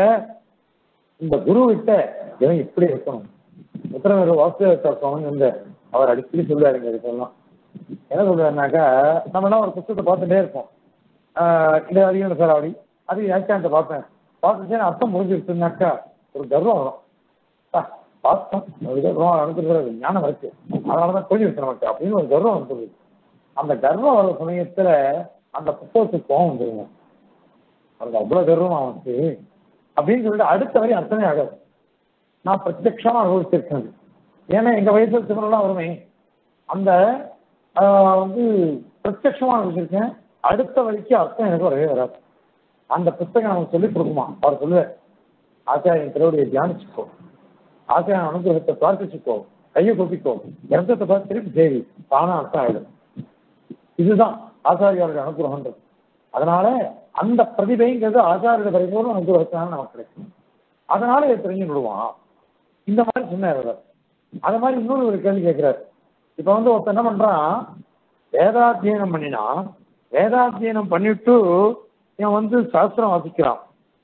[SPEAKER 1] இந்த குரு விட்ட இவன் இப்படி இருக்கணும் உத்தரவேறு வாசுதேவ சுவாமி வந்து அவர் அடிக்கடி சொல்லுவாருங்க இதுக்கெல்லாம் என்ன சொல்றாருனாக்கா நம்ம எல்லாம் ஒரு புத்தகத்தை பார்த்துட்டே இருப்போம் ஆஹ் இந்த அதிகம் சார் அப்படி அது வியாக்கியானத்தை பார்ப்பேன் பார்த்துட்டு அர்த்தம் முடிஞ்சிருச்சுனாக்கா ஒரு கர்வம் வரும் அப்பா, பார்த்தோம் ஒரு கர்வம் அனுப்பிடுறது ஞானம் இருக்கு அதனாலதான் புரிஞ்சிருச்சு நமக்கு அப்படின்னு ஒரு கர்வம் வந்துருது அந்த கர்வம் வர சமயத்துல அந்த புத்தகத்துக்கு கோவம் வந்துருங்க அவருக்கு அவ்வளவு கர்வம் அவனுக்கு அப்படின்னு சொல்லிட்டு அடுத்த வரை அர்த்தமே ஆகாது நான் பிரத்யட்சமா அனுபவிச்சிருக்கேன் ஏன்னா எங்க வயசுல சிவனெல்லாம் வருமே அந்த ஆஹ், வந்து பிரத்யட்சமா அனுபவிச்சிருக்கேன் அடுத்த வரைக்கும் அர்த்தம் எனக்கு வரவே வராது அந்த புத்தகம் நமக்கு சொல்லிக் கொடுக்குமா அவர் சொல்லுவார் ஆச்சாரியன் திருவடியை தியானிச்சுக்கோ ஆச்சாரியன் அனுகிரகத்தை பிரார்த்திச்சுக்கோ கையை கொப்பிக்கோ கிரந்தத்தை பார்த்து திருப்பி செய்தி தானா அர்த்தம் ஆயிடும் இதுதான் ஆச்சாரியாருடைய அனுகிரகம்ன்றது அதனால அந்த பிரதிபைங்கிறது ஆச்சாரிய பரிபூர்ண அனுகிரகத்தினால நமக்கு கிடைக்கும் அதனால இதை தெரிஞ்சு விடுவான் இந்த மாதிரி சொன்னார் அவர் அது மாதிரி இன்னொரு ஒரு கேள்வி கேட்கிறார் இப்ப வந்து ஒருத்தன் என்ன பண்றான் வேதாத்தியனம் பண்ணினா வேதாத்தியனம் பண்ணிட்டு இவன் வந்து சாஸ்திரம் வாசிக்கிறான்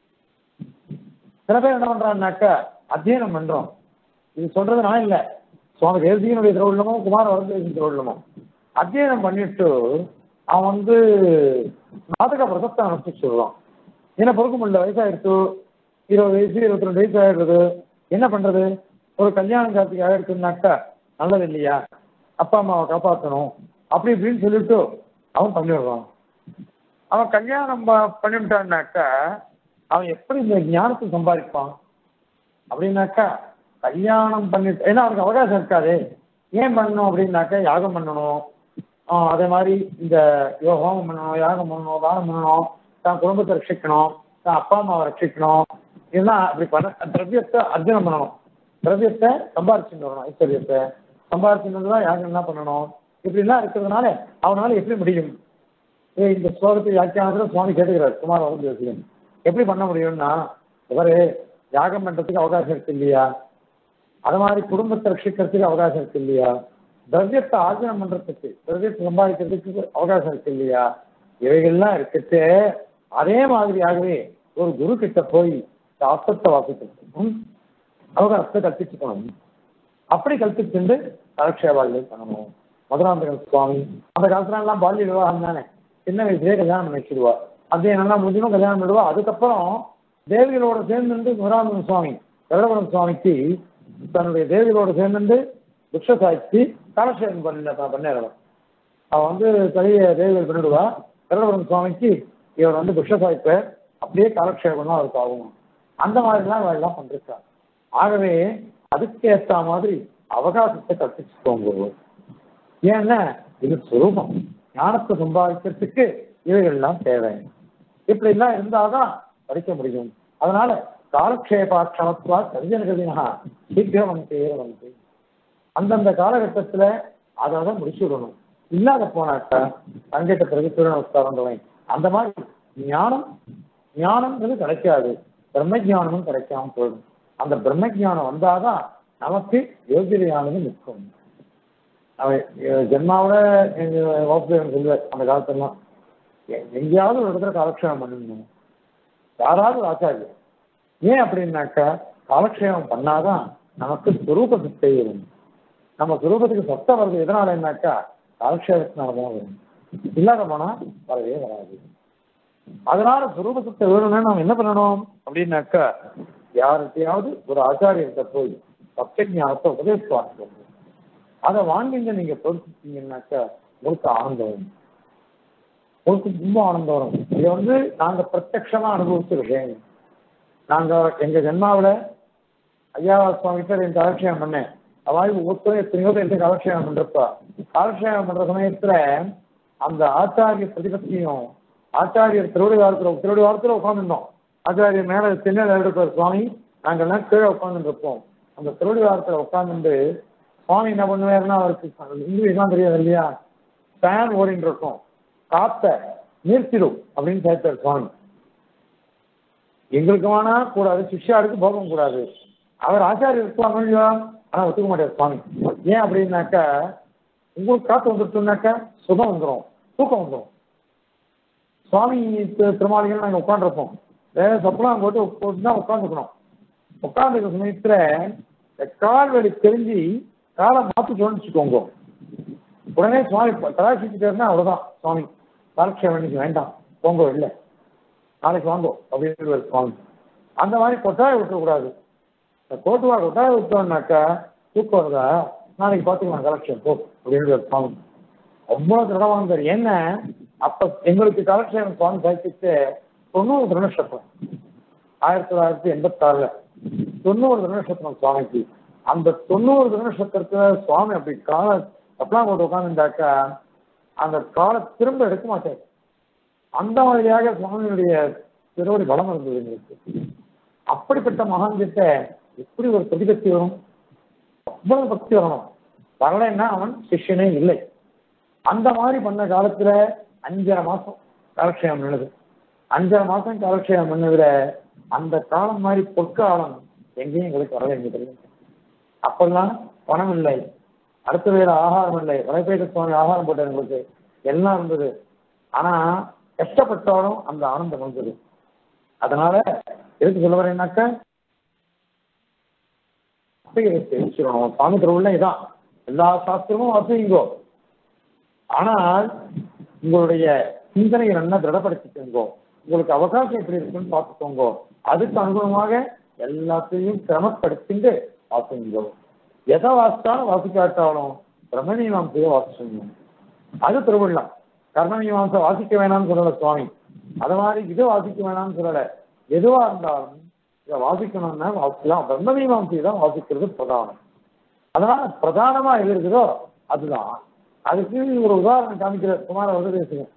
[SPEAKER 1] சில பேர் என்ன பண்றான்னாக்கா அத்தியனம் பண்றோம் இது சொல்றது நான் இல்ல சுவாமி தேவசியனுடைய திருவள்ளமோ குமார வரதேசின் திருவள்ளமோ அத்தியனம் பண்ணிட்டு அவன் வந்து நாடக பிரசத்தை அனுப்பிச்சு சொல்லுவான் என்ன பொறுக்க முடியல வயசாயிடுச்சு இருபது வயசு இருபத்தி ரெண்டு வயசு ஆயிடுறது என்ன பண்றது ஒரு கல்யாணம் கார்த்திகை ஆயிடுச்சுனாக்கா நல்லது இல்லையா அப்பா அம்மாவை காப்பாற்றணும் அப்படி இப்படின்னு சொல்லிட்டு அவன் பண்ணிடுறான் அவன் கல்யாணம் ப- பண்ணிவிட்டான்னாக்கா அவன் எப்படி இந்த ஞானத்தை சம்பாதிப்பான் அப்படின்னாக்கா கல்யாணம் பண்ணிட்டு ஏன்னா அவனுக்கு அவகாசம் இருக்காது ஏன் பண்ணணும் அப்படின்னாக்கா யாகம் பண்ணணும் ஆஹ் அதே மாதிரி இந்த யோ- ஹோமம் பண்ணணும் யாகம் பண்ணணும் தானம் பண்ணணும் தான் குடும்பத்தை ரட்சிக்கணும் தான் அப்பா அம்மாவை ரட்சிக்கணும் இதெல்லாம் அப்படி பண்ண திரவியத்தை அர்ஜனம் பண்ணணும் திரவியத்தை சம்பாரிச்சுட்டு வரணும் ஐஸ்வர்யத்தை சம்பாரிச்சுட்டு தான் யாகம் என்ன பண்ணணும் இப்படிலாம் இருக்கிறதுனால அவனால எப்படி முடியும் ஏய், இந்த ஸ்லோகத்தை வியாக்கியானத்தில் சுவாமி கேட்டுக்கிறார் குமார் வந்து யோசிக்கணும் எப்படி பண்ண முடியும்னா இவரு யாகம் பண்றதுக்கு அவகாசம் இருக்கு இல்லையா அது மாதிரி குடும்பத்தை ரட்சிக்கிறதுக்கு அவகாசம் இருக்கு இல்லையா திரவியத்தை ஆர்ஜனம் பண்றதுக்கு திரவியத்தை சம்பாதிக்கிறதுக்கு அவகாசம் இருக்கு இல்லையா இவைகள்லாம் இருக்கச்சு அதே மாதிரியாகவே ஒரு குரு கிட்ட போய் சாஸ்திரத்தை வாசிக்கிறதுக்கும் அவகாசத்தை கற்பிச்சுக்கணும் அப்படி கற்பிச்சுண்டு கலக்ஷேபாளிகள் பண்ணணும் மதுராந்தகன் சுவாமி அந்த காலத்துல எல்லாம் பால்ய விவாகம் தானே சின்ன வயசுலேயே கல்யாணம் பண்ணி வச்சிருவா அதே நல்லா முடிஞ்சும் கல்யாணம் பண்ணிடுவா அதுக்கப்புறம் தேவிகளோட சேர்ந்து மதுராந்தகன் சுவாமி கருடகுணம் சுவாமிக்கு தன்னுடைய தேவிகளோட சேர்ந்து துக்ஷ சாய்ச்சி காலக்ஷேபம் பண்ண பண்ணிடுறான் அவன் வந்து பெரிய தேவிகள் பண்ணிடுவா கருடகுணம் சுவாமிக்கு இவர் வந்து துக்ஷ சாய்ப்ப அப்படியே காலக்ஷேபம் தான் அவருக்கு ஆகும் அந்த மாதிரிலாம் அவள் எல்லாம் பண்ணிருக்கா ஆகவே அதுக்கு ஏற்ற மாதிரி அவகாசத்தை கற்பிச்சுக்கோங்க ஏன்னா இது சுரூபம் ஞானத்தை சம்பாதிக்கிறதுக்கு இவைகள்லாம் தேவை இப்படி எல்லாம் இருந்தாதான் படிக்க முடியும் அதனால காலக்ஷேபாட்சமத்வா சர்ஜனகதினா சீக்கிரம் வந்து வந்து அந்தந்த காலகட்டத்துல அதை அதை முடிச்சு விடணும் இல்லாத போனாக்கா தங்கிட்ட பிறகு சூரிய நமஸ்காரம் அந்த மாதிரி ஞானம் ஞானம்ங்கிறது கிடைக்காது பிரம்ம ஞானமும் கிடைக்காம போயிடும் அந்த பிரம்ம ஞானம் வந்தாதான் நமக்கு யோகியதையானது நிற்கும் அவன் அஹ் ஜென்மாவோட எங்க வாசுதேவன் சொல்லுவார் அந்த காலத்தெல்லாம் எ- எங்கேயாவது ஒரு இடத்துல காலக்ஷேபம் பண்ணணும் யாராவது ஒரு ஆச்சாரியர் ஏன் அப்படின்னாக்கா காலக்ஷேபம் பண்ணாதான் நமக்கு சுரூப சித்தை வரும் நம்ம சுரூபத்துக்கு சத்தம் வருது எதனால என்னாக்கா காலக்ஷேபத்தினால தான் வரும் இல்லாத போனா வரவே வராது அதனால சுரூப சித்தை வேணும்னா நம்ம என்ன பண்ணணும் அப்படின்னாக்கா யார்கிட்டயாவது ஒரு ஆச்சாரியர்கிட்ட போய் சத்திய ஞானத்தை உபதேசம் வாங்கிக்கணும் அதை வாங்கிங்க நீங்க பொறுத்துட்டீங்கன்னாக்கா உங்களுக்கு ஆனந்தம் வரும். உங்களுக்கு ரொம்ப ஆனந்தம் வரும் இதை வந்து நாங்க பிரத்யக்ஷமா அனுபவிச்ச விஷயம் நாங்க எங்க ஜென்மாவுல ஐயா சுவாமி கிட்ட என் கலட்சியம் பண்ணேன் அதாவது ஒவ்வொருத்தரும் எத்தனையோ பேருக்கு கலட்சியம் பண்றப்ப கலட்சியம் பண்ற சமயத்துல அந்த ஆச்சாரிய பிரதிபத்தியும் ஆச்சாரியர் திருவடி வாரத்துல திருவடி வாரத்துல உட்காந்துருந்தோம் ஆச்சாரியர் மேல தென்னையில இருப்பார் சுவாமி நாங்கெல்லாம் கீழே உட்காந்துட்டு இருப்போம் அந்த திருவடி வாரத்துல உட்காந்துட்டு சுவாமி என்ன பண்ணுவாருன்னா அவருக்கு இங்கிலீஷ்லாம் தெரியாது இல்லையா ஃபேன் ஓடிட்டு இருக்கும் காத்த நிறுத்திடும் அப்படின்னு சேர்த்தார் சுவாமி எங்களுக்கு வேணா கூடாது சிஷ்யாருக்கு போகவும் கூடாது அவர் ஆச்சாரியர் இருக்கலாம் இல்லையா ஆனா ஒத்துக்க மாட்டார் சுவாமி ஏன் அப்படின்னாக்கா உங்களுக்கு காத்து வந்துருச்சுனாக்கா சுகம் வந்துடும் தூக்கம் வந்துடும் சுவாமி திரு- திருமாளிகள் நாங்கள் உட்காந்துருப்போம் வேற சப்பலாம் போட்டு போட்டு தான் உட்காந்துக்கணும் உட்காந்துருக்க சமயத்துல இந்த கால் வலி தெரிஞ்சு காலை மாற்றி கவனிச்சுக்கோங்க உடனே சுவாமி கலாச்சிட்டாருன்னா அவ்வளவுதான் சுவாமி காலக்ஷேபம் இன்னைக்கு வேண்டாம் போங்க இல்லை நாளைக்கு வாங்கோ அப்படின்னு சுவாமி அந்த மாதிரி கொட்டாய விட்டுறக்கூடாது இந்த கோட்டுவா கொட்டாய விட்டோம்னாக்கா தூக்கம் வருதா நாளைக்கு பார்த்துக்கலாம் கலெக்ஷன் போ அப்படின்னு சுவாமி அவ்வளோ திடவாங்க என்ன அப்ப எங்களுக்கு கலெக்ஷன் சுவாமி சாய்ச்சிட்டு தொண்ணூறு திருநட்சத்திரம் ஆயிரத்தி தொள்ளாயிரத்தி எண்பத்தாறுல தொண்ணூறு திருநட்சத்திரம் சுவாமிக்கு அந்த தொண்ணூறு திருநட்சத்திரத்துல சுவாமி அப்படி கால அப்பலாம் போட்டு உட்காந்துட்டாக்கா அந்த காலை திரும்ப எடுக்க மாட்டார் அந்த மாதிரியாக சுவாமியுடைய திருவடி பலம் இருந்தது எங்களுக்கு அப்படிப்பட்ட மகான் கிட்ட எப்படி ஒரு பிரதிபக்தி வரும் அவ்வளவு பக்தி வரணும் வரலைன்னா அவன் சிஷ்யனே இல்லை அந்த மாதிரி பண்ண காலத்துல அஞ்சரை மாசம் காலக்ஷேபம் பண்ணுது அஞ்சரை மாசம் காலக்ஷேபம் பண்ணதுல அந்த காலம் மாதிரி பொற்காலம் எங்கேயும் எங்களுக்கு வரல எங்க தெரியும் அப்பெல்லாம் பணம் இல்லை அடுத்த வேலை ஆகாரம் இல்லை வலைப்பேட்டு சுவாமி ஆகாரம் போட்டார் எங்களுக்கு எல்லாம் இருந்தது ஆனா கஷ்டப்பட்டாலும் அந்த ஆனந்தம் வந்தது அதனால எதுக்கு சொல்ல வரேன்னாக்கா தெரிவிச்சிடணும் சுவாமி திருவிழா இதான் எல்லா சாஸ்திரமும் வாசிங்கோ ஆனால் உங்களுடைய சிந்தனையை நல்லா திடப்படுத்திக்கோங்க உங்களுக்கு அவகாசம் எப்படி இருக்குன்னு பார்த்துக்கோங்க அதுக்கு அனுகுணமாக எல்லாத்தையும் கிரமப்படுத்திட்டு வாசிங்கோ எதை வாசித்தாலும் வாசிக்காட்டாலும் பிரம்மணீமாம்சையை வாசிச்சுங்க அது திருவிழா கர்ணமீமாம்சை வாசிக்க வேணாம்னு சொல்லல சுவாமி அது மாதிரி இது வாசிக்க வேணாம்னு சொல்லல எதுவா இருந்தாலும் இதை வாசிக்கணும்னா வாசிக்கலாம் பிரம்மமீமாம்சை தான் வாசிக்கிறது பிரதானம் அதனால பிரதானமா எது இருக்குதோ அதுதான் அதுக்கு ஒரு உதாரணம் காமிக்கிற குமார வந்து பேசுங்க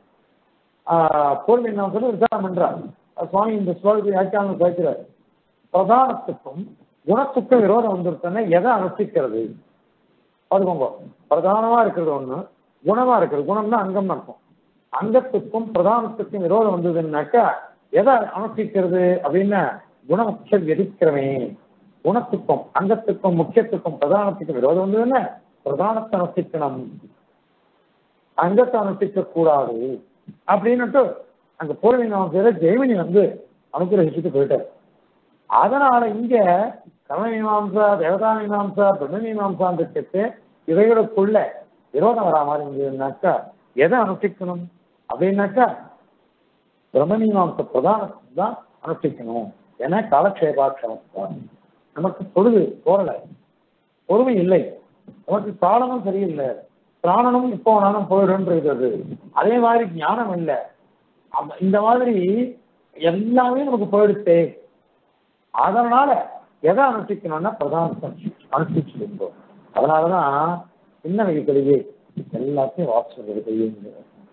[SPEAKER 1] பூர்வீ நான் சொல்லி விசாரம் பண்றார் அது சுவாமி இந்த ஸ்லோகத்தை வியாக்கியானம் கேட்கிறார் பிரதானத்துக்கும் குணத்துக்கும் விரோதம் வந்துருச்சுன்னா எதை அனுஷ்டிக்கிறது பார்த்துக்கோங்க பிரதானமா இருக்கிறது ஒண்ணு குணமா இருக்கிறது குணம்னா அங்கம்னு அர்த்தம் அங்கத்துக்கும் பிரதானத்துக்கும் விரோதம் வந்ததுன்னாக்கா எதை அனுஷ்டிக்கிறது அப்படின்னா குணமுக்ஷ எதிர்க்கிறவே குணத்துக்கும் அங்கத்துக்கும் முக்கியத்துக்கும் பிரதானத்துக்கும் விரோதம் வந்ததுன்னா பிரதானத்தை அனுஷ்டிக்கணும் அங்கத்தை அனுஷ்டிக்க கூடாது அப்படின்னுட்டு அங்க பூர்வீக ஜெய்மினி வந்து அனுகிரகிச்சுட்டு போயிட்டார் அதனால இங்க கர்மமீமாம்சா தேவதா மீமாம்சா பிரம்ம மீமாம்சான்னு இருக்கிறது இவைகளுக்குள்ள விரோதம் வரா மாதிரி இருந்ததுனாக்கா எதை அனுஷ்டிக்கணும் அப்படின்னாக்கா பிரம்மமீமாம்ச பிரதானத்தை தான் அனுஷ்டிக்கணும் ஏன்னா காலக்ஷேபாட்சரம் நமக்கு பொழுது போரல பொறுமை இல்லை நமக்கு காலமும் சரியில்லை பிராணனும் இப்போ வேணாலும் போயிடுன்றது அதே மாதிரி ஞானம் இல்லை அப்ப இந்த மாதிரி எல்லாமே நமக்கு போயிடுச்சு அதனால எதை அனுஷ்டிக்கணும்னா பிரதானத்தை அனுஷ்டிச்சுருந்தோம் அதனாலதான் சின்ன வயசுலேயே எல்லாத்தையும் வாட்ஸ்அப் தெரியுங்க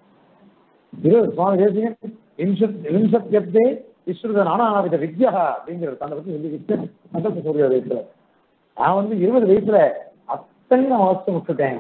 [SPEAKER 1] இது சுவாமி தேசிகன் விம்சத் விம்சத்யப்தே விஸ்ருத நானாவித வித்யா அப்படிங்கிறது தன்னை பத்தி சொல்லிக்கிட்டு சந்தோஷ சூரிய வயசுல நான் வந்து இருபது வயசுல அத்தனை நான் வாசித்து விட்டுட்டேன்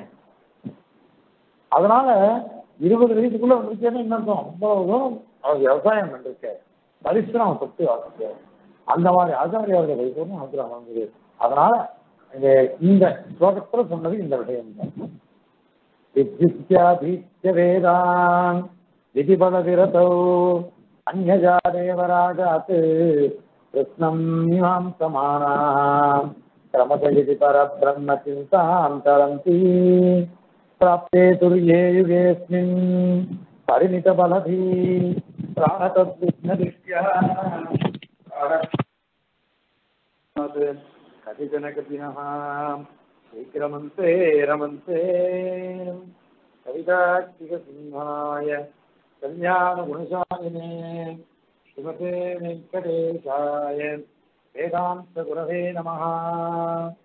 [SPEAKER 1] அதனால இருபது வயசுக்குள்ள வந்துருச்சேன்னா என்ன அர்த்தம் அவ்வளவு தூரம் அவர் விவசாயம் பண்ணிருக்க பரிசுரம் சொத்து வாசிக்க அந்த மாதிரி ஆச்சாரியாவுடைய வயசு அனுகிரகம் வாங்குது அதனால இந்த இந்த ஸ்லோகத்துல சொன்னது இந்த விஷயம் தான் வித்யுத்யாதீத்ய வேதான் விதிபல விரதோ அந்நஜா தேவராஜாத் கிருஷ்ணம் இமாம் சமானாம் கிரமசயதி பரபிரம்ம சிந்தாம் தரந்தி प्राप्ते तुर्ये युगेऽस्मिन् परिमितबलधी प्राणतद्विघ्नदृष्ट्यः कतिचन कपिनः शीघ्रमन्ते रमन्ते कविताक्षिकसिंहाय கல்யாண குணசாலினே ஸ்ரீமதே வெங்கடேஷாய வேதாந்த குரவே நமஹ